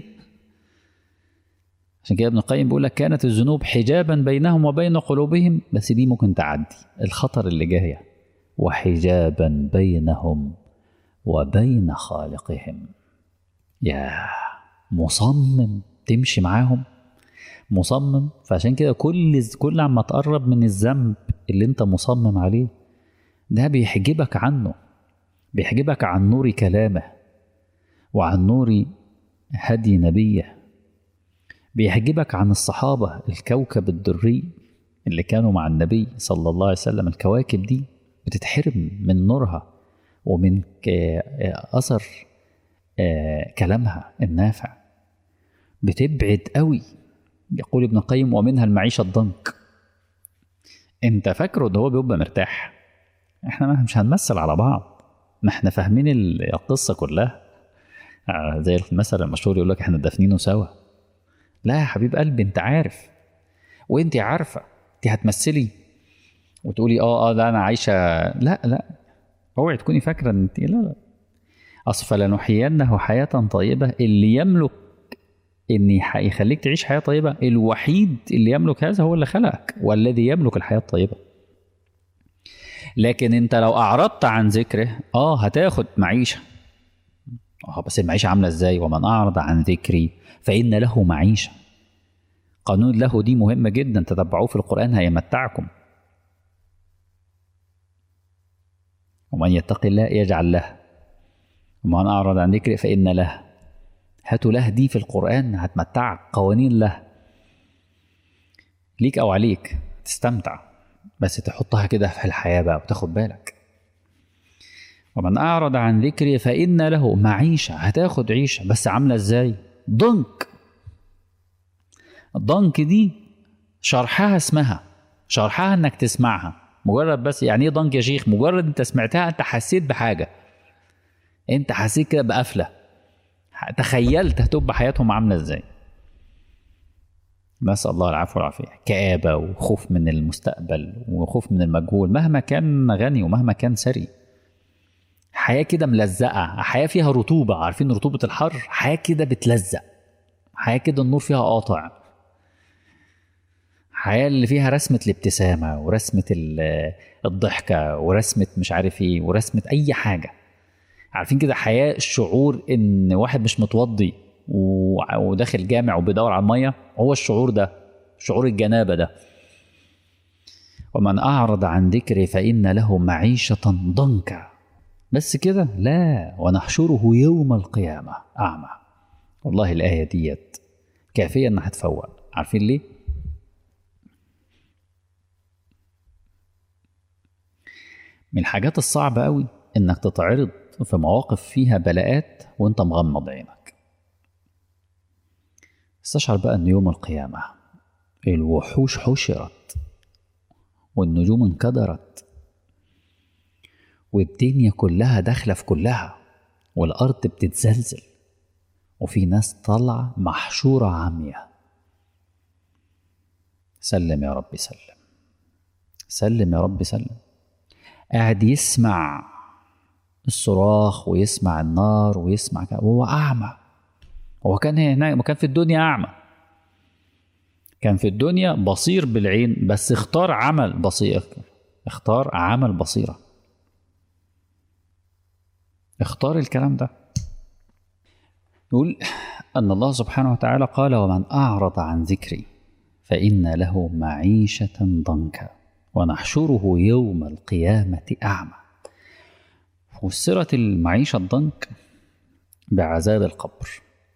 عشان كده ابن القيم بيقول لك كانت الذنوب حجابا بينهم وبين قلوبهم بس دي ممكن تعدي الخطر اللي جايه وحجابا بينهم وبين خالقهم يا مصمم تمشي معاهم مصمم فعشان كده كل كل عما تقرب من الذنب اللي انت مصمم عليه ده بيحجبك عنه بيحجبك عن نور كلامه وعن نور هدي نبيه بيحجبك عن الصحابة الكوكب الدري اللي كانوا مع النبي صلى الله عليه وسلم الكواكب دي بتتحرم من نورها ومن أثر كلامها النافع بتبعد قوي يقول ابن القيم ومنها المعيشة الضنك انت فاكره ان هو بيبقى مرتاح احنا مش هنمثل على بعض ما احنا فاهمين القصة كلها زي المثل المشهور يقول لك احنا دافنينه سوا لا يا حبيب قلبي انت عارف وانت عارفه انت هتمثلي وتقولي اه اه ده انا عايشه لا لا اوعي تكوني فاكره ان انت لا لا اصل فلنحيينه حياه طيبه اللي يملك ان يخليك تعيش حياه طيبه الوحيد اللي يملك هذا هو اللي خلقك والذي يملك الحياه الطيبه لكن انت لو اعرضت عن ذكره اه هتاخد معيشه اه بس المعيشه عامله ازاي ومن اعرض عن ذكري فان له معيشه قانون له دي مهمه جدا تتبعوه في القران هيمتعكم ومن يتق الله يجعل له ومن اعرض عن ذكري فان له هاتوا له دي في القران هتمتعك قوانين له ليك او عليك تستمتع بس تحطها كده في الحياه بقى وتاخد بالك ومن أعرض عن ذكري فإن له معيشة هتاخد عيشة بس عاملة إزاي؟ ضنك الضنك دي شرحها اسمها شرحها إنك تسمعها مجرد بس يعني إيه ضنك يا شيخ؟ مجرد أنت سمعتها أنت حسيت بحاجة أنت حسيت كده بقفلة تخيلت هتبقى حياتهم عاملة إزاي نسأل الله العفو والعافية كآبة وخوف من المستقبل وخوف من المجهول مهما كان غني ومهما كان ثري حياه كده ملزقه حياه فيها رطوبه عارفين رطوبه الحر حياه كده بتلزق حياه كده النور فيها قاطع حياه اللي فيها رسمه الابتسامه ورسمه الضحكه ورسمه مش عارف ايه ورسمه اي حاجه عارفين كده حياه الشعور ان واحد مش متوضي وداخل جامع وبيدور على الميه هو الشعور ده شعور الجنابه ده ومن اعرض عن ذكري فان له معيشه ضنكا بس كده لا ونحشره يوم القيامة أعمى والله الآية ديت كافية إنها تفوق عارفين ليه؟ من الحاجات الصعبة أوي إنك تتعرض في مواقف فيها بلاءات وإنت مغمض عينك استشعر بقى إن يوم القيامة الوحوش حشرت والنجوم انكدرت والدنيا كلها داخله في كلها والارض بتتزلزل وفي ناس طالعه محشوره عاميه سلم يا رب سلم سلم يا رب سلم قاعد يسمع الصراخ ويسمع النار ويسمع كده وهو اعمى هو كان هناك كان في الدنيا اعمى كان في الدنيا بصير بالعين بس اختار عمل بصير اختار عمل بصيره اختار الكلام ده يقول أن الله سبحانه وتعالى قال ومن أعرض عن ذكري فإن له معيشة ضنكا ونحشره يوم القيامة أعمى فسرت المعيشة الضنك بعذاب القبر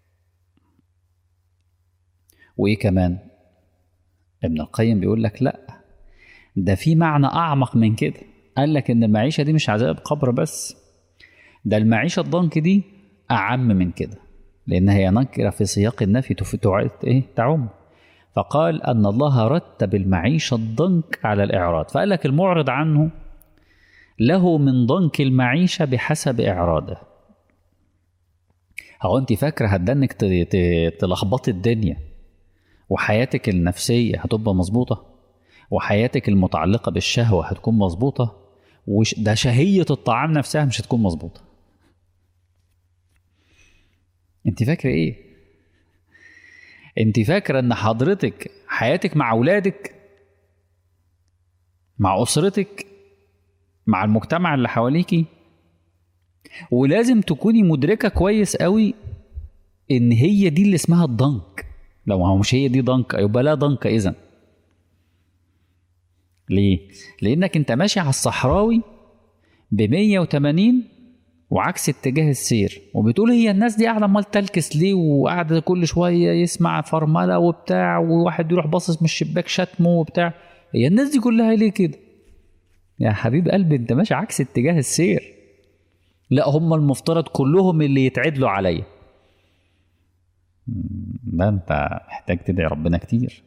وإيه كمان ابن القيم بيقول لك لأ ده في معنى أعمق من كده قال لك إن المعيشة دي مش عذاب قبر بس ده المعيشة الضنك دي أعم من كده لأن هي نكرة في سياق النفي تعد إيه تعم فقال أن الله رتب المعيشة الضنك على الإعراض فقال لك المعرض عنه له من ضنك المعيشة بحسب إعراضه هو أنت فاكرة هتدنك تلخبطي الدنيا وحياتك النفسية هتبقى مظبوطة وحياتك المتعلقة بالشهوة هتكون مظبوطة وده شهية الطعام نفسها مش هتكون مظبوطة انت فاكره ايه انت فاكره ان حضرتك حياتك مع اولادك مع اسرتك مع المجتمع اللي حواليكي ولازم تكوني مدركه كويس قوي ان هي دي اللي اسمها الضنك لو هو مش هي دي ضنك يبقى لا ضنك اذا ليه لانك انت ماشي على الصحراوي ب 180 وعكس اتجاه السير وبتقول هي الناس دي قاعده امال تلكس ليه وقاعده كل شويه يسمع فرمله وبتاع وواحد يروح باصص من الشباك شتمه وبتاع هي الناس دي كلها ليه كده يا حبيب قلبي انت ماشي عكس اتجاه السير لا هم المفترض كلهم اللي يتعدلوا عليا ده انت محتاج تدعي ربنا كتير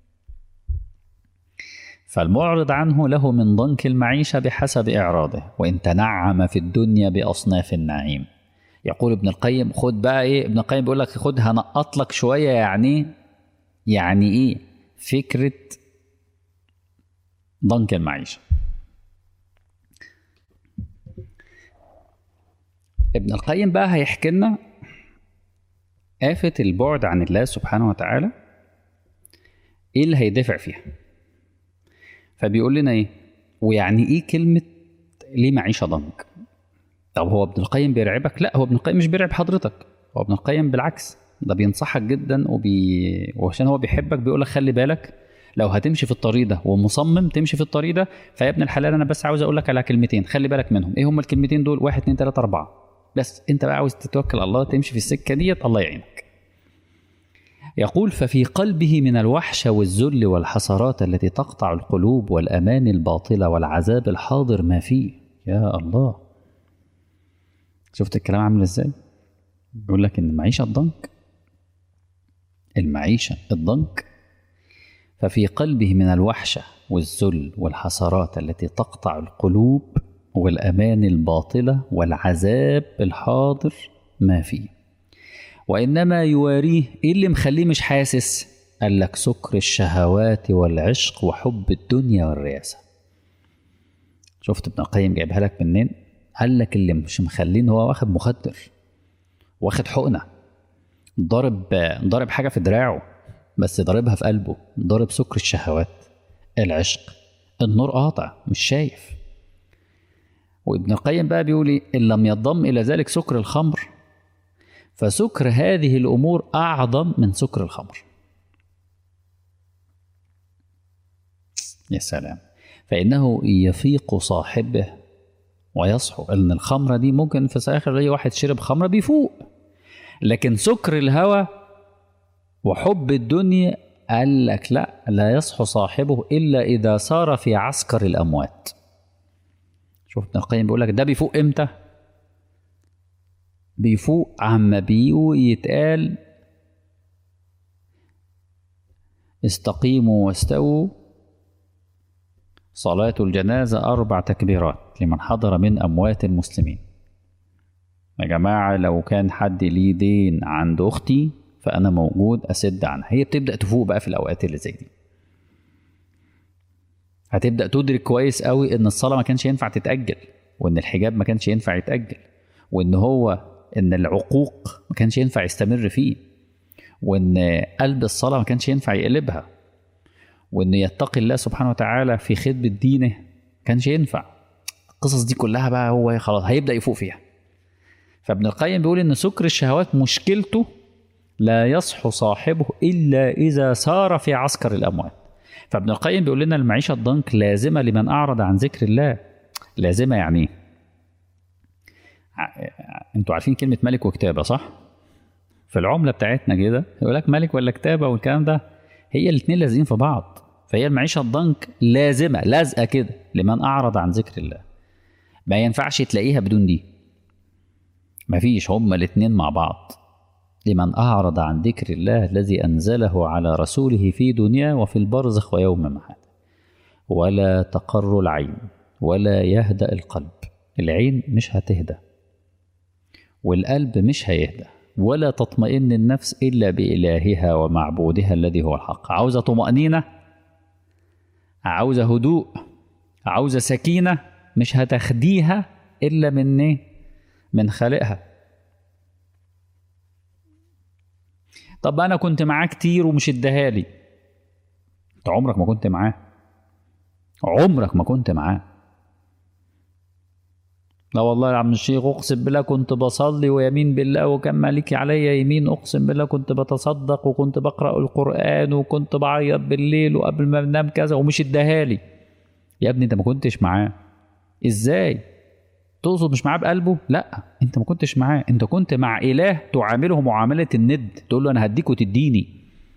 فالمعرض عنه له من ضنك المعيشة بحسب إعراضه وإن تنعم في الدنيا بأصناف النعيم يقول ابن القيم خد بقى إيه ابن القيم بيقول لك خد هنقط لك شوية يعني يعني إيه فكرة ضنك المعيشة ابن القيم بقى هيحكي لنا آفة البعد عن الله سبحانه وتعالى إيه اللي هيدفع فيها فبيقول لنا ايه ويعني ايه كلمه ليه معيشه ضنك طب هو ابن القيم بيرعبك لا هو ابن القيم مش بيرعب حضرتك هو ابن القيم بالعكس ده بينصحك جدا وبي... وعشان هو بيحبك بيقول لك خلي بالك لو هتمشي في الطريق ده ومصمم تمشي في الطريق ده فيا ابن الحلال انا بس عاوز اقول لك على كلمتين خلي بالك منهم ايه هم الكلمتين دول واحد اتنين تلاته اربعه بس انت بقى عاوز تتوكل على الله تمشي في السكه ديت الله يعينك يقول ففي قلبه من الوحشة والذل والحسرات التي تقطع القلوب والأمان الباطلة والعذاب الحاضر ما فيه يا الله شفت الكلام عامل ازاي بيقول لك ان المعيشة الضنك المعيشة الضنك ففي قلبه من الوحشة والذل والحسرات التي تقطع القلوب والأمان الباطلة والعذاب الحاضر ما فيه وإنما يواريه إيه اللي مخليه مش حاسس قال لك سكر الشهوات والعشق وحب الدنيا والرياسة شفت ابن القيم جايبها لك منين قال لك اللي مش مخليه ان هو واخد مخدر واخد حقنة ضارب ضارب حاجة في دراعه بس ضاربها في قلبه ضارب سكر الشهوات العشق النور قاطع مش شايف وابن القيم بقى بيقول إيه؟ ان لم يضم الى ذلك سكر الخمر فسكر هذه الامور اعظم من سكر الخمر يا سلام فانه يفيق صاحبه ويصحو ان الخمره دي ممكن في الاخر اي واحد شرب خمره بيفوق لكن سكر الهوى وحب الدنيا قال لك لا لا يصحو صاحبه الا اذا سار في عسكر الاموات شوف ابن القيم بيقول لك ده بيفوق امتى بيفوق عما بيقو يتقال استقيموا واستووا صلاة الجنازة أربع تكبيرات لمن حضر من أموات المسلمين يا جماعة لو كان حد ليه دين عند أختي فأنا موجود أسد عنها هي بتبدأ تفوق بقى في الأوقات اللي زي دي هتبدأ تدرك كويس قوي إن الصلاة ما كانش ينفع تتأجل وإن الحجاب ما كانش ينفع يتأجل وإن هو إن العقوق ما كانش ينفع يستمر فيه وإن قلب الصلاة ما كانش ينفع يقلبها وإن يتقي الله سبحانه وتعالى في خدمة دينه كانش ينفع القصص دي كلها بقى هو خلاص هيبدأ يفوق فيها فابن القيم بيقول إن سكر الشهوات مشكلته لا يصحو صاحبه إلا إذا سار في عسكر الأموات فابن القيم بيقول لنا المعيشة الضنك لازمة لمن أعرض عن ذكر الله لازمة يعني ايه؟ انتوا عارفين كلمة ملك وكتابة صح؟ في العملة بتاعتنا كده يقول لك ملك ولا كتابة والكلام ده هي الاتنين لازقين في بعض فهي المعيشة الضنك لازمة لازقة كده لمن أعرض عن ذكر الله ما ينفعش تلاقيها بدون دي مفيش هما الاتنين مع بعض لمن أعرض عن ذكر الله الذي أنزله على رسوله في دنيا وفي البرزخ ويوم معاد ولا تقر العين ولا يهدأ القلب العين مش هتهدى والقلب مش هيهدى ولا تطمئن النفس إلا بإلهها ومعبودها الذي هو الحق عاوزة طمأنينة عاوزة هدوء عاوزة سكينة مش هتاخديها إلا من إيه؟ من خالقها طب أنا كنت معاه كتير ومش اداهالي أنت عمرك ما كنت معاه عمرك ما كنت معاه لا والله يا عم الشيخ اقسم بالله كنت بصلي ويمين بالله وكان مالكي عليا يمين اقسم بالله كنت بتصدق وكنت بقرا القران وكنت بعيط بالليل وقبل ما انام كذا ومش اداهالي يا ابني انت ما كنتش معاه ازاي تقصد مش معاه بقلبه لا انت ما كنتش معاه انت كنت مع اله تعامله معامله الند تقول له انا هديك وتديني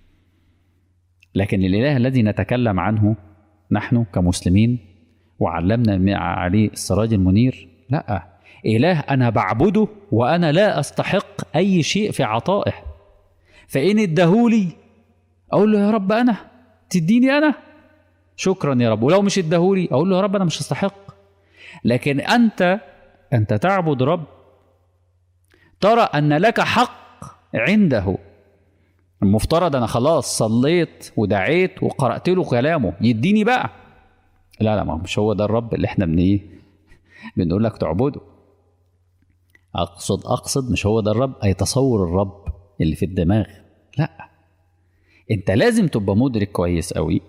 لكن الاله الذي نتكلم عنه نحن كمسلمين وعلمنا عليه السراج المنير لا إله أنا بعبده وأنا لا أستحق أي شيء في عطائه فإن ادهولي أقول له يا رب أنا تديني أنا شكرا يا رب ولو مش ادهولي أقول له يا رب أنا مش أستحق لكن أنت أنت تعبد رب ترى أن لك حق عنده المفترض أنا خلاص صليت ودعيت وقرأت له كلامه يديني بقى لا لا ما مش هو ده الرب اللي احنا بن ايه بنقول لك تعبده اقصد اقصد مش هو ده الرب اي تصور الرب اللي في الدماغ لا انت لازم تبقى مدرك كويس قوي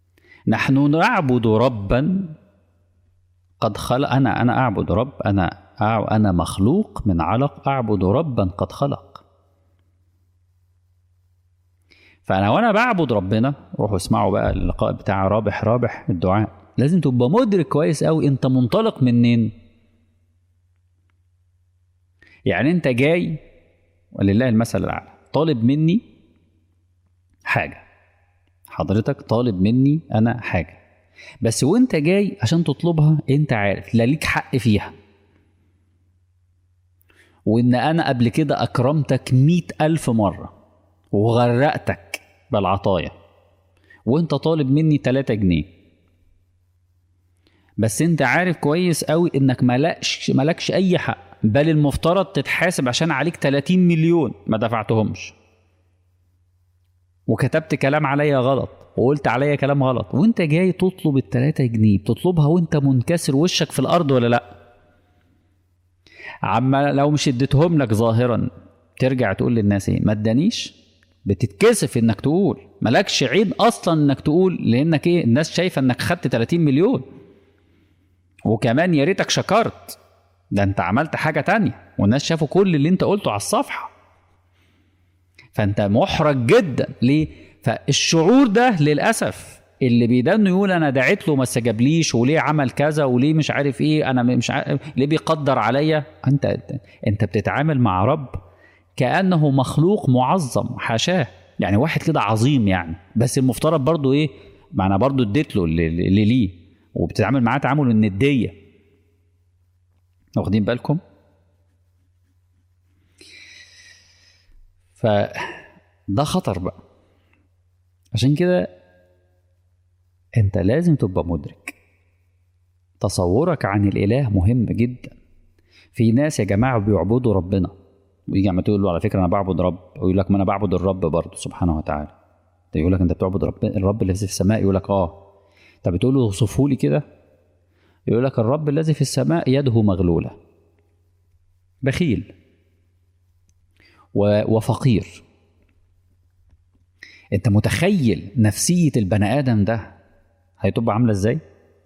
نحن نعبد ربا قد خلق انا انا اعبد رب انا انا مخلوق من علق اعبد ربا قد خلق فانا وانا بعبد ربنا روحوا اسمعوا بقى اللقاء بتاع رابح رابح الدعاء لازم تبقى مدرك كويس قوي انت منطلق منين يعني انت جاي ولله المثل الاعلى طالب مني حاجه حضرتك طالب مني انا حاجه بس وانت جاي عشان تطلبها انت عارف لا ليك حق فيها وان انا قبل كده اكرمتك مئة الف مرة وغرقتك بالعطايا وانت طالب مني 3 جنيه بس انت عارف كويس قوي انك ملكش ملكش اي حق بل المفترض تتحاسب عشان عليك 30 مليون ما دفعتهمش وكتبت كلام عليا غلط وقلت عليا كلام غلط وانت جاي تطلب التلاتة جنيه بتطلبها وانت منكسر وشك في الارض ولا لا عما لو مش اديتهم لك ظاهرا ترجع تقول للناس ايه ما ادانيش بتتكسف انك تقول مالكش عيب اصلا انك تقول لانك ايه الناس شايفه انك خدت 30 مليون وكمان يا ريتك شكرت ده انت عملت حاجه تانية والناس شافوا كل اللي انت قلته على الصفحه فانت محرج جدا ليه فالشعور ده للاسف اللي بيدن يقول انا دعيت له ما استجابليش وليه عمل كذا وليه مش عارف ايه انا مش عارف ليه بيقدر عليا انت انت بتتعامل مع رب كانه مخلوق معظم حاشاه يعني واحد كده عظيم يعني بس المفترض برضو ايه ما انا برضو اديت له اللي, اللي ليه وبتتعامل معاه تعامل النديه واخدين بالكم فده خطر بقى عشان كده انت لازم تبقى مدرك تصورك عن الاله مهم جدا في ناس يا جماعه بيعبدوا ربنا ويجي عم تقول له على فكره انا بعبد رب ويقول لك ما انا بعبد الرب برضه سبحانه وتعالى يقول لك انت بتعبد رب الرب الذي في السماء يقول لك اه طب بتقول له اوصفه لي كده يقول لك الرب الذي في السماء يده مغلوله بخيل وفقير انت متخيل نفسيه البني ادم ده هتبقى عامله ازاي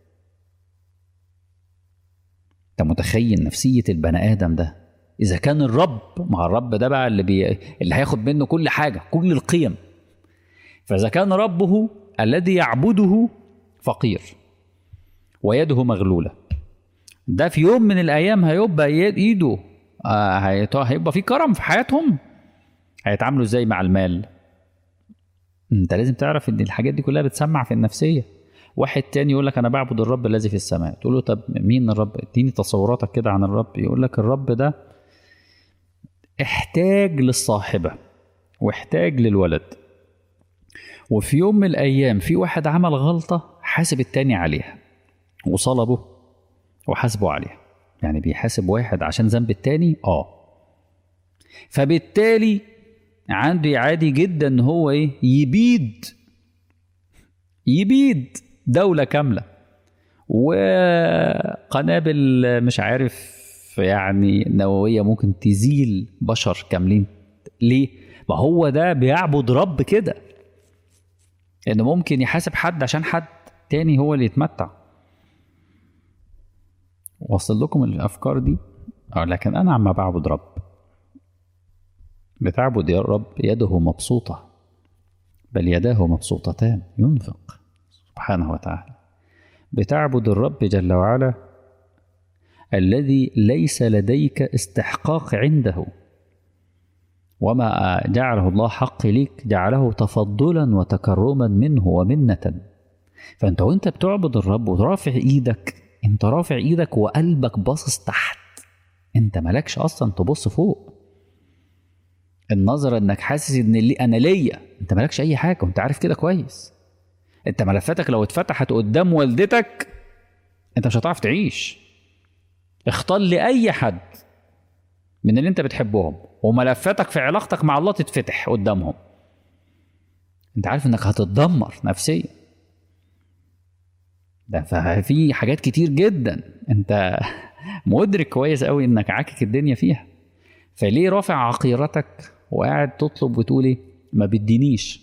انت متخيل نفسيه البني ادم ده اذا كان الرب مع الرب ده بقى اللي بي... اللي هياخد منه كل حاجه كل القيم فاذا كان ربه الذي يعبده فقير ويده مغلوله ده في يوم من الايام هيبقى ايده آه هيبقى في كرم في حياتهم هيتعاملوا ازاي مع المال انت لازم تعرف ان الحاجات دي كلها بتسمع في النفسيه واحد تاني يقول لك انا بعبد الرب الذي في السماء تقول له طب مين الرب اديني تصوراتك كده عن الرب يقول لك الرب ده احتاج للصاحبه واحتاج للولد وفي يوم من الايام في واحد عمل غلطه حاسب التاني عليها وصلبه وحاسبه عليها يعني بيحاسب واحد عشان ذنب التاني اه فبالتالي عنده عادي جدا ان هو ايه يبيد يبيد دولة كاملة وقنابل مش عارف يعني نووية ممكن تزيل بشر كاملين ليه؟ ما هو ده بيعبد رب كده انه ممكن يحاسب حد عشان حد تاني هو اللي يتمتع وصل لكم الافكار دي اه لكن انا عم بعبد رب بتعبد يا رب يده مبسوطة بل يداه مبسوطتان ينفق سبحانه وتعالى بتعبد الرب جل وعلا الذي ليس لديك استحقاق عنده وما جعله الله حق ليك جعله تفضلا وتكرما منه ومنة فانت وانت بتعبد الرب ورافع ايدك انت رافع ايدك وقلبك باصص تحت انت مالكش اصلا تبص فوق النظرة انك حاسس ان اللي انا ليا انت مالكش اي حاجة وانت عارف كده كويس انت ملفاتك لو اتفتحت قدام والدتك انت مش هتعرف تعيش اختار لي اي حد من اللي انت بتحبهم وملفاتك في علاقتك مع الله تتفتح قدامهم انت عارف انك هتتدمر نفسيا ده ففي حاجات كتير جدا انت مدرك كويس قوي انك عاكك الدنيا فيها فليه رافع عقيرتك وقاعد تطلب وتقول ايه ما بدينيش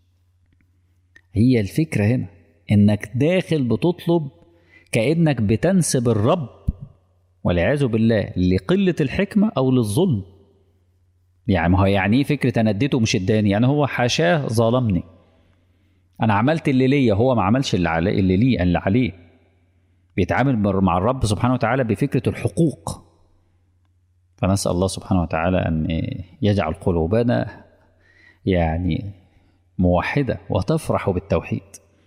هي الفكره هنا انك داخل بتطلب كانك بتنسب الرب والعياذ بالله لقله الحكمه او للظلم يعني ما هو يعني ايه فكره انا اديته مش اداني يعني هو حاشاه ظلمني انا عملت اللي ليا هو ما عملش اللي عليه اللي ليه اللي عليه بيتعامل مع الرب سبحانه وتعالى بفكره الحقوق فنسال الله سبحانه وتعالى ان يجعل قلوبنا يعني موحده وتفرح بالتوحيد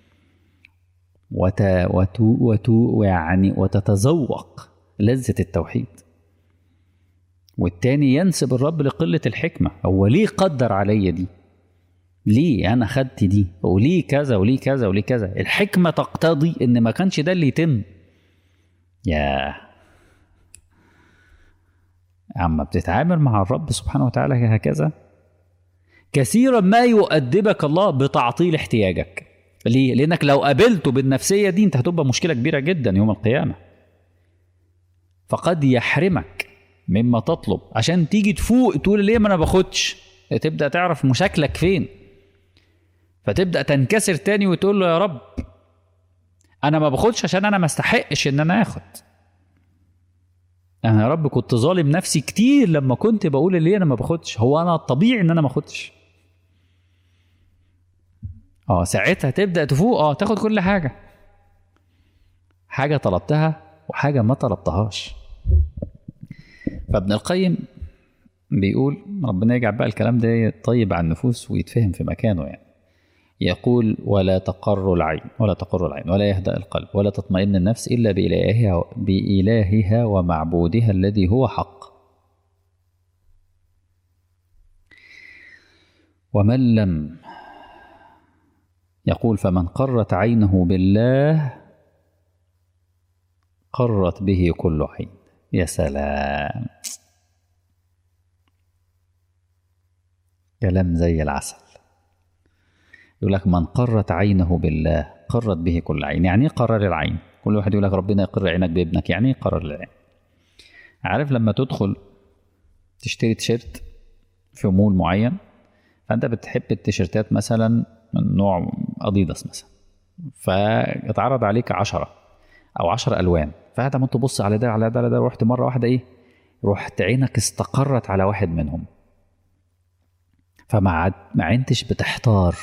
وت وت وت يعني وتتذوق لذه التوحيد والتاني ينسب الرب لقله الحكمه هو ليه قدر عليا دي ليه انا خدت دي وليه كذا وليه كذا وليه كذا الحكمه تقتضي ان ما كانش ده اللي يتم يا اما بتتعامل مع الرب سبحانه وتعالى هكذا كثيرا ما يؤدبك الله بتعطيل احتياجك ليه لانك لو قابلته بالنفسيه دي انت هتبقى مشكله كبيره جدا يوم القيامه فقد يحرمك مما تطلب عشان تيجي تفوق تقول ليه ما انا باخدش تبدا تعرف مشاكلك فين فتبدا تنكسر تاني وتقول له يا رب انا ما باخدش عشان انا ما استحقش ان انا اخد انا يا رب كنت ظالم نفسي كتير لما كنت بقول ليه انا ما باخدش هو انا الطبيعي ان انا ما اخدش اه ساعتها تبدا تفوق اه تاخد كل حاجه حاجه طلبتها وحاجه ما طلبتهاش فابن القيم بيقول ربنا يجعل بقى الكلام ده طيب على النفوس ويتفهم في مكانه يعني يقول ولا تقر العين ولا تقر العين ولا يهدأ القلب ولا تطمئن النفس إلا بإلهها, بإلهها ومعبودها الذي هو حق ومن لم يقول فمن قرت عينه بالله قرت به كل عين يا سلام كلام زي العسل يقول لك من قرت عينه بالله قرت به كل عين يعني ايه قرر العين كل واحد يقول لك ربنا يقر عينك بابنك يعني ايه قرر العين عارف لما تدخل تشتري تيشيرت في مول معين فانت بتحب التيشيرتات مثلا من نوع اديداس مثلا فاتعرض عليك عشرة او عشر الوان فانت ما تبص على ده على ده على ده رحت مره واحده ايه رحت عينك استقرت على واحد منهم فما ما عدتش بتحتار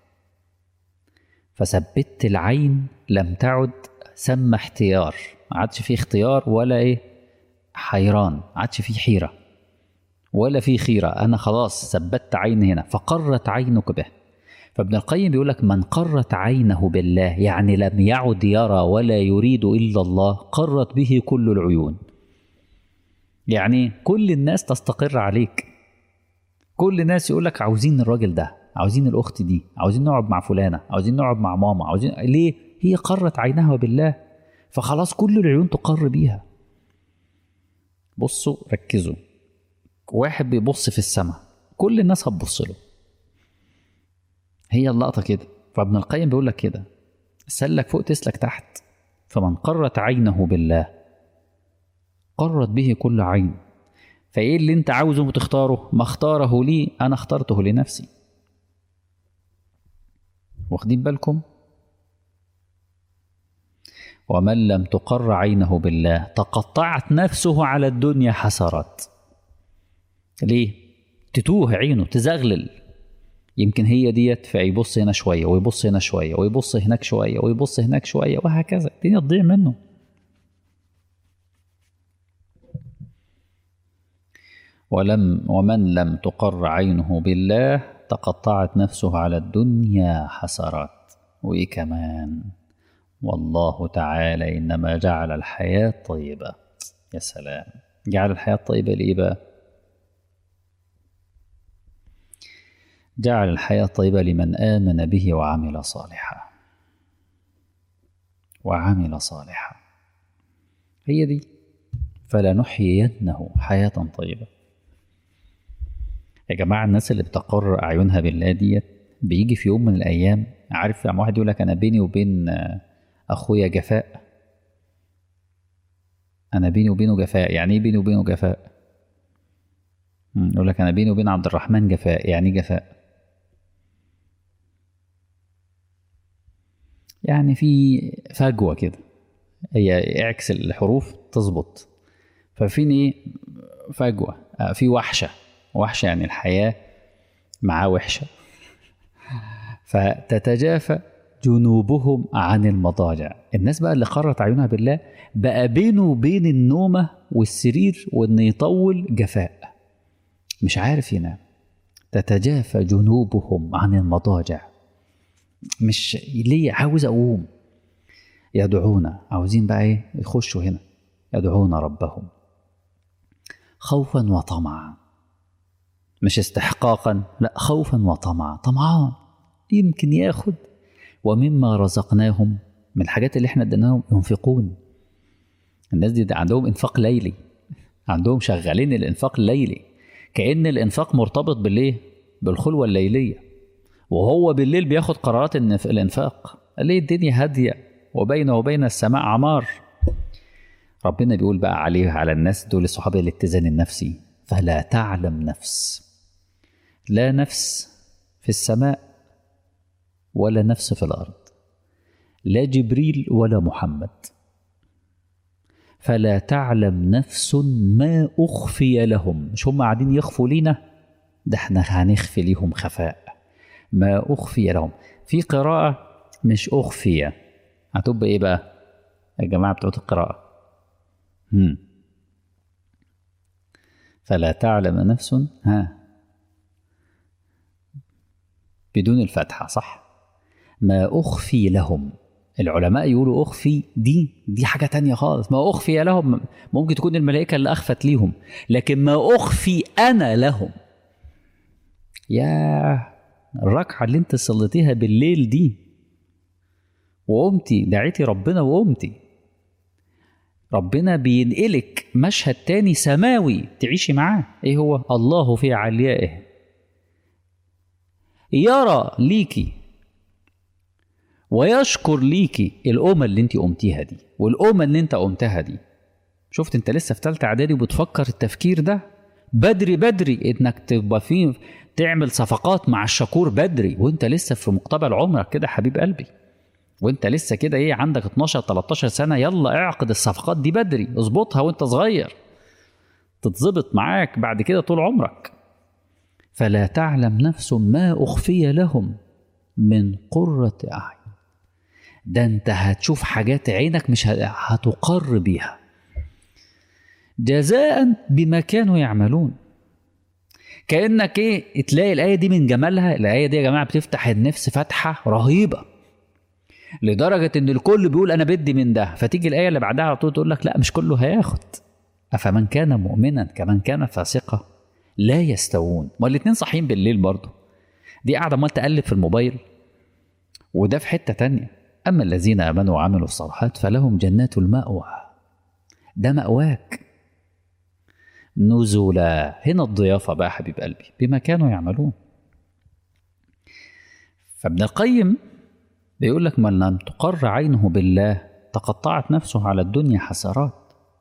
فثبت العين لم تعد سمى احتيار ما عادش فيه اختيار ولا ايه حيران ما عادش فيه حيرة ولا فيه خيرة أنا خلاص ثبت عيني هنا فقرت عينك به فابن القيم بيقول لك من قرت عينه بالله يعني لم يعد يرى ولا يريد إلا الله قرت به كل العيون يعني كل الناس تستقر عليك كل الناس يقول لك عاوزين الراجل ده عاوزين الاخت دي عاوزين نقعد مع فلانه عاوزين نقعد مع ماما عاوزين ليه هي قرت عينها بالله فخلاص كل العيون تقر بيها بصوا ركزوا واحد بيبص في السماء كل الناس هتبص له هي اللقطه كده فابن القيم بيقول لك كده سلك فوق تسلك تحت فمن قرت عينه بالله قرت به كل عين فايه اللي انت عاوزه وتختاره ما اختاره لي انا اخترته لنفسي واخدين بالكم ومن لم تقر عينه بالله تقطعت نفسه على الدنيا حسرات ليه تتوه عينه تزغلل يمكن هي ديت فيبص هنا شويه ويبص هنا شويه ويبص هناك شويه ويبص هناك شويه وهكذا الدنيا تضيع منه ولم ومن لم تقر عينه بالله تقطعت نفسه على الدنيا حسرات وايه كمان والله تعالى انما جعل الحياه طيبه يا سلام جعل الحياه طيبه ليه بقى جعل الحياه طيبه لمن امن به وعمل صالحا وعمل صالحا هي دي فلنحيينه حياه طيبه يا جماعة الناس اللي بتقر أعينها بالله ديت بيجي في يوم من الأيام عارف لما واحد يقول لك أنا بيني وبين أخويا جفاء أنا بيني وبينه جفاء يعني إيه بيني وبينه جفاء؟ يقول لك أنا بيني وبين عبد الرحمن جفاء يعني جفاء يعني في فجوة كده هي اعكس الحروف تظبط ففين ايه فجوه آه، في وحشه وحشه يعني الحياه معاه وحشه فتتجافى جنوبهم عن المضاجع الناس بقى اللي قرت عيونها بالله بقى بينه وبين النومة والسرير وإن يطول جفاء مش عارف ينام تتجافى جنوبهم عن المضاجع مش ليه عاوز أقوم يدعون عاوزين بقى إيه يخشوا هنا يدعون ربهم خوفا وطمعا مش استحقاقا لا خوفا وطمعا طمعان يمكن ياخد ومما رزقناهم من الحاجات اللي احنا اديناهم ينفقون الناس دي, دي عندهم انفاق ليلي عندهم شغالين الانفاق الليلي كأن الانفاق مرتبط بالايه بالخلوة الليلية وهو بالليل بياخد قرارات النف- الانفاق ليه الدنيا هادية وبينه وبين السماء عمار ربنا بيقول بقى عليه على الناس دول الصحاب الاتزان النفسي فلا تعلم نفس لا نفس في السماء ولا نفس في الارض لا جبريل ولا محمد فلا تعلم نفس ما اخفي لهم مش هم قاعدين يخفوا لينا ده احنا هنخفي ليهم خفاء ما اخفي لهم في قراءه مش اخفي هتبقى ايه بقى يا جماعه بتوع القراءه هم. فلا تعلم نفس ها بدون الفتحة صح ما أخفي لهم العلماء يقولوا أخفي دي دي حاجة تانية خالص ما أخفي لهم ممكن تكون الملائكة اللي أخفت ليهم لكن ما أخفي أنا لهم يا الركعة اللي انت صليتيها بالليل دي وقمتي دعيتي ربنا وقمتي ربنا بينقلك مشهد تاني سماوي تعيشي معاه ايه هو الله في عليائه يرى ليكي ويشكر ليكي الأمة اللي انت قمتيها دي والأمة اللي انت قمتها دي شفت انت لسه في تالتة اعدادي وبتفكر التفكير ده بدري بدري انك تبقى فيه تعمل صفقات مع الشكور بدري وانت لسه في مقتبل عمرك كده حبيب قلبي وانت لسه كده ايه عندك 12 13 سنه يلا اعقد الصفقات دي بدري اظبطها وانت صغير تتظبط معاك بعد كده طول عمرك فلا تعلم نفس ما اخفي لهم من قره اعين ده انت هتشوف حاجات عينك مش هتقر بيها جزاء بما كانوا يعملون كانك ايه تلاقي الايه دي من جمالها الايه دي يا جماعه بتفتح النفس فتحه رهيبه لدرجه ان الكل بيقول انا بدي من ده فتيجي الايه اللي بعدها على طول تقول لك لا مش كله هياخد افمن كان مؤمنا كمن كان فاسقا لا يستوون ما الاتنين صاحيين بالليل برضه دي قاعده عمال تقلب في الموبايل وده في حته تانية اما الذين امنوا وعملوا الصالحات فلهم جنات المأوى ده مأواك نزلا هنا الضيافة بقى حبيب قلبي بما كانوا يعملون فابن القيم بيقول لك من لم تقر عينه بالله تقطعت نفسه على الدنيا حسرات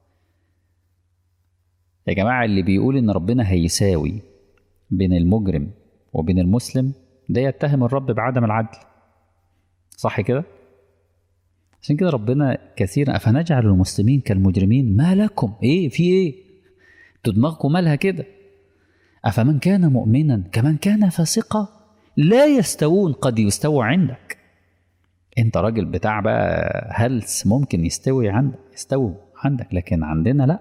يا جماعة اللي بيقول إن ربنا هيساوي بين المجرم وبين المسلم ده يتهم الرب بعدم العدل صح كده؟ عشان كده ربنا كثيرا أفنجعل المسلمين كالمجرمين ما لكم إيه في إيه؟ انتوا دماغكم مالها كده أفمن كان مؤمنا كمن كان فاسقا لا يستوون قد يستوى عندك انت راجل بتاع بقى هلس ممكن يستوي عندك يستوي عندك لكن عندنا لا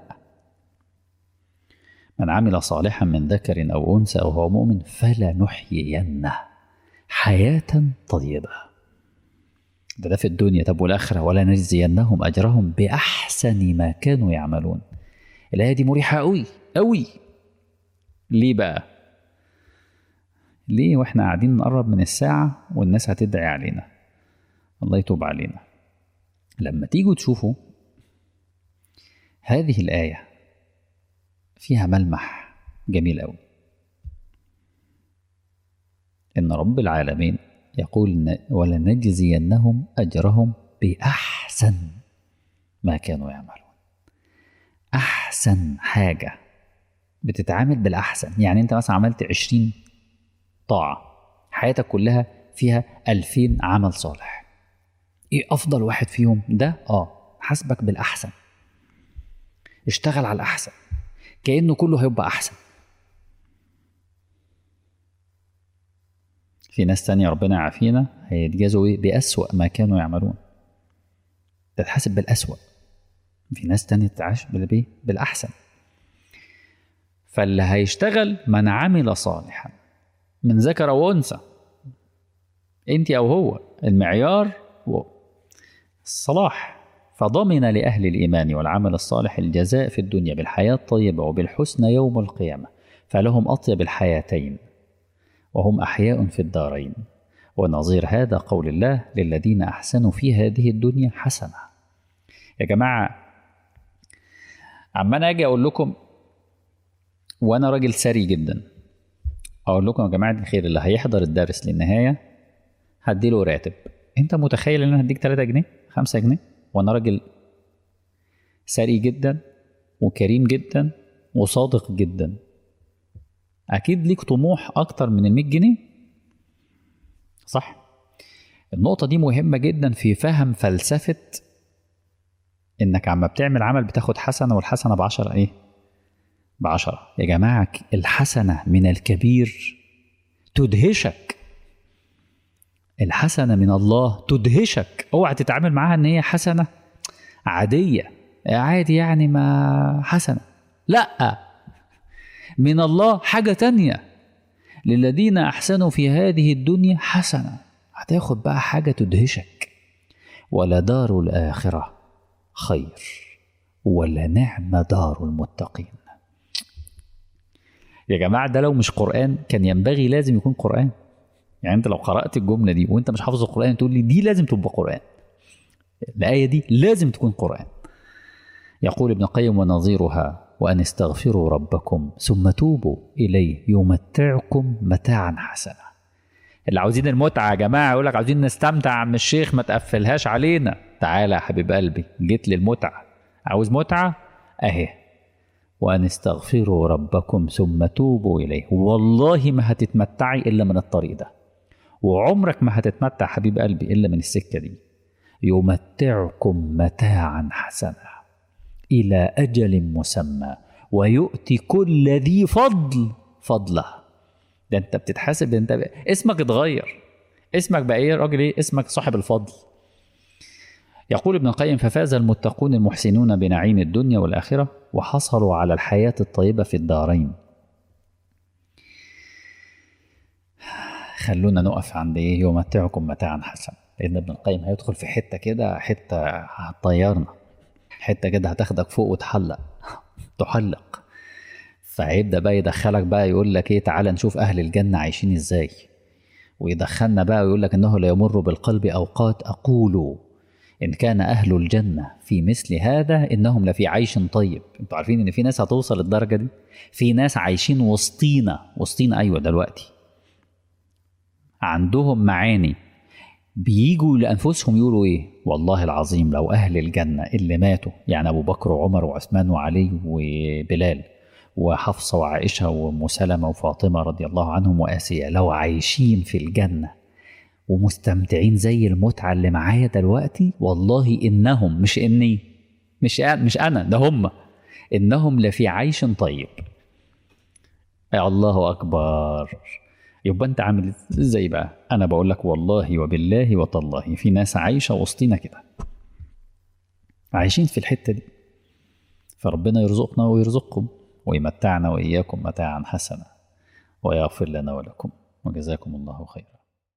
من عمل صالحا من ذكر او انثى وهو مؤمن فلنحيينه حياه طيبه ده ده في الدنيا طب والاخره ولا نجزينهم اجرهم باحسن ما كانوا يعملون الايه دي مريحه قوي قوي ليه بقى ليه واحنا قاعدين نقرب من الساعه والناس هتدعي علينا الله يتوب علينا لما تيجوا تشوفوا هذه الآية فيها ملمح جميل أوي إن رب العالمين يقول ولنجزينهم أجرهم بأحسن ما كانوا يعملون أحسن حاجة بتتعامل بالأحسن يعني أنت مثلا عملت عشرين طاعة حياتك كلها فيها ألفين عمل صالح ايه افضل واحد فيهم ده اه حاسبك بالاحسن اشتغل على الأحسن كأنه كله هيبقى أحسن في ناس تانية ربنا يعافينا هيتجازوا ايه بأسوأ ما كانوا يعملون تتحاسب بالأسوأ في ناس تانية تتعاش بالإيه؟ بالأحسن فاللي هيشتغل من عمل صالحا من ذكر وانثى انت او هو المعيار هو الصلاح فضمن لأهل الإيمان والعمل الصالح الجزاء في الدنيا بالحياة الطيبة وبالحسنى يوم القيامة فلهم أطيب الحياتين وهم أحياء في الدارين ونظير هذا قول الله للذين أحسنوا في هذه الدنيا حسنة يا جماعة عمال أجي أقول لكم وأنا راجل سري جدا أقول لكم يا جماعة الخير اللي هيحضر الدرس للنهاية هديله راتب أنت متخيل إن أنا هديك 3 جنيه 5 جنيه وأنا راجل سري جدا وكريم جدا وصادق جدا اكيد ليك طموح اكتر من ال 100 جنيه صح النقطه دي مهمه جدا في فهم فلسفه انك عما بتعمل عمل بتاخد حسنه والحسنه بعشرة ايه بعشرة يا جماعه الحسنه من الكبير تدهشك الحسنه من الله تدهشك اوعى تتعامل معاها ان هي حسنه عاديه عادي يعني ما حسنه لا من الله حاجة تانية للذين أحسنوا في هذه الدنيا حسنة هتاخد بقى حاجة تدهشك ولدار الآخرة خير ولنعم دار المتقين يا جماعة ده لو مش قرآن كان ينبغي لازم يكون قرآن يعني انت لو قرأت الجملة دي وانت مش حافظ القرآن تقول لي دي لازم تبقى قرآن الآية دي لازم تكون قرآن يقول ابن القيم ونظيرها وأن استغفروا ربكم ثم توبوا إليه يمتعكم متاعا حسنا اللي عاوزين المتعة يا جماعة يقول لك عاوزين نستمتع عم الشيخ ما تقفلهاش علينا تعالى يا حبيب قلبي جيت للمتعة عاوز متعة أهي وأن استغفروا ربكم ثم توبوا إليه والله ما هتتمتعي إلا من الطريق ده وعمرك ما هتتمتع حبيب قلبي إلا من السكة دي يمتعكم متاعا حسنا إلى أجل مسمى ويؤتي كل ذي فضل فضله ده أنت بتتحاسب ده أنت ب... اسمك اتغير اسمك بقى إيه راجل إيه اسمك صاحب الفضل يقول ابن القيم ففاز المتقون المحسنون بنعيم الدنيا والآخرة وحصلوا على الحياة الطيبة في الدارين خلونا نقف عند ايه يمتعكم متاعا حسنا لان ابن القيم هيدخل في حته كده حته هتطيرنا حته كده هتاخدك فوق وتحلق تحلق فهيبدا بقى يدخلك بقى يقول لك ايه تعالى نشوف اهل الجنه عايشين ازاي ويدخلنا بقى ويقول لك انه لا يمر بالقلب اوقات اقول ان كان اهل الجنه في مثل هذا انهم لفي عيش طيب انتوا عارفين ان في ناس هتوصل الدرجه دي في ناس عايشين وسطينا وسطينا ايوه دلوقتي عندهم معاني بيجوا لانفسهم يقولوا ايه والله العظيم لو اهل الجنه اللي ماتوا يعني ابو بكر وعمر وعثمان وعلي وبلال وحفصه وعائشه وام سلمه وفاطمه رضي الله عنهم واسيا لو عايشين في الجنه ومستمتعين زي المتعه اللي معايا دلوقتي والله انهم مش اني مش مش انا ده هم انهم لفي عيش طيب يا الله اكبر يبقى انت عامل ازاي بقى انا بقول لك والله وبالله وتالله في ناس عايشه وسطينا كده عايشين في الحته دي فربنا يرزقنا ويرزقكم ويمتعنا واياكم متاعا حسنا ويغفر لنا ولكم وجزاكم الله خيرا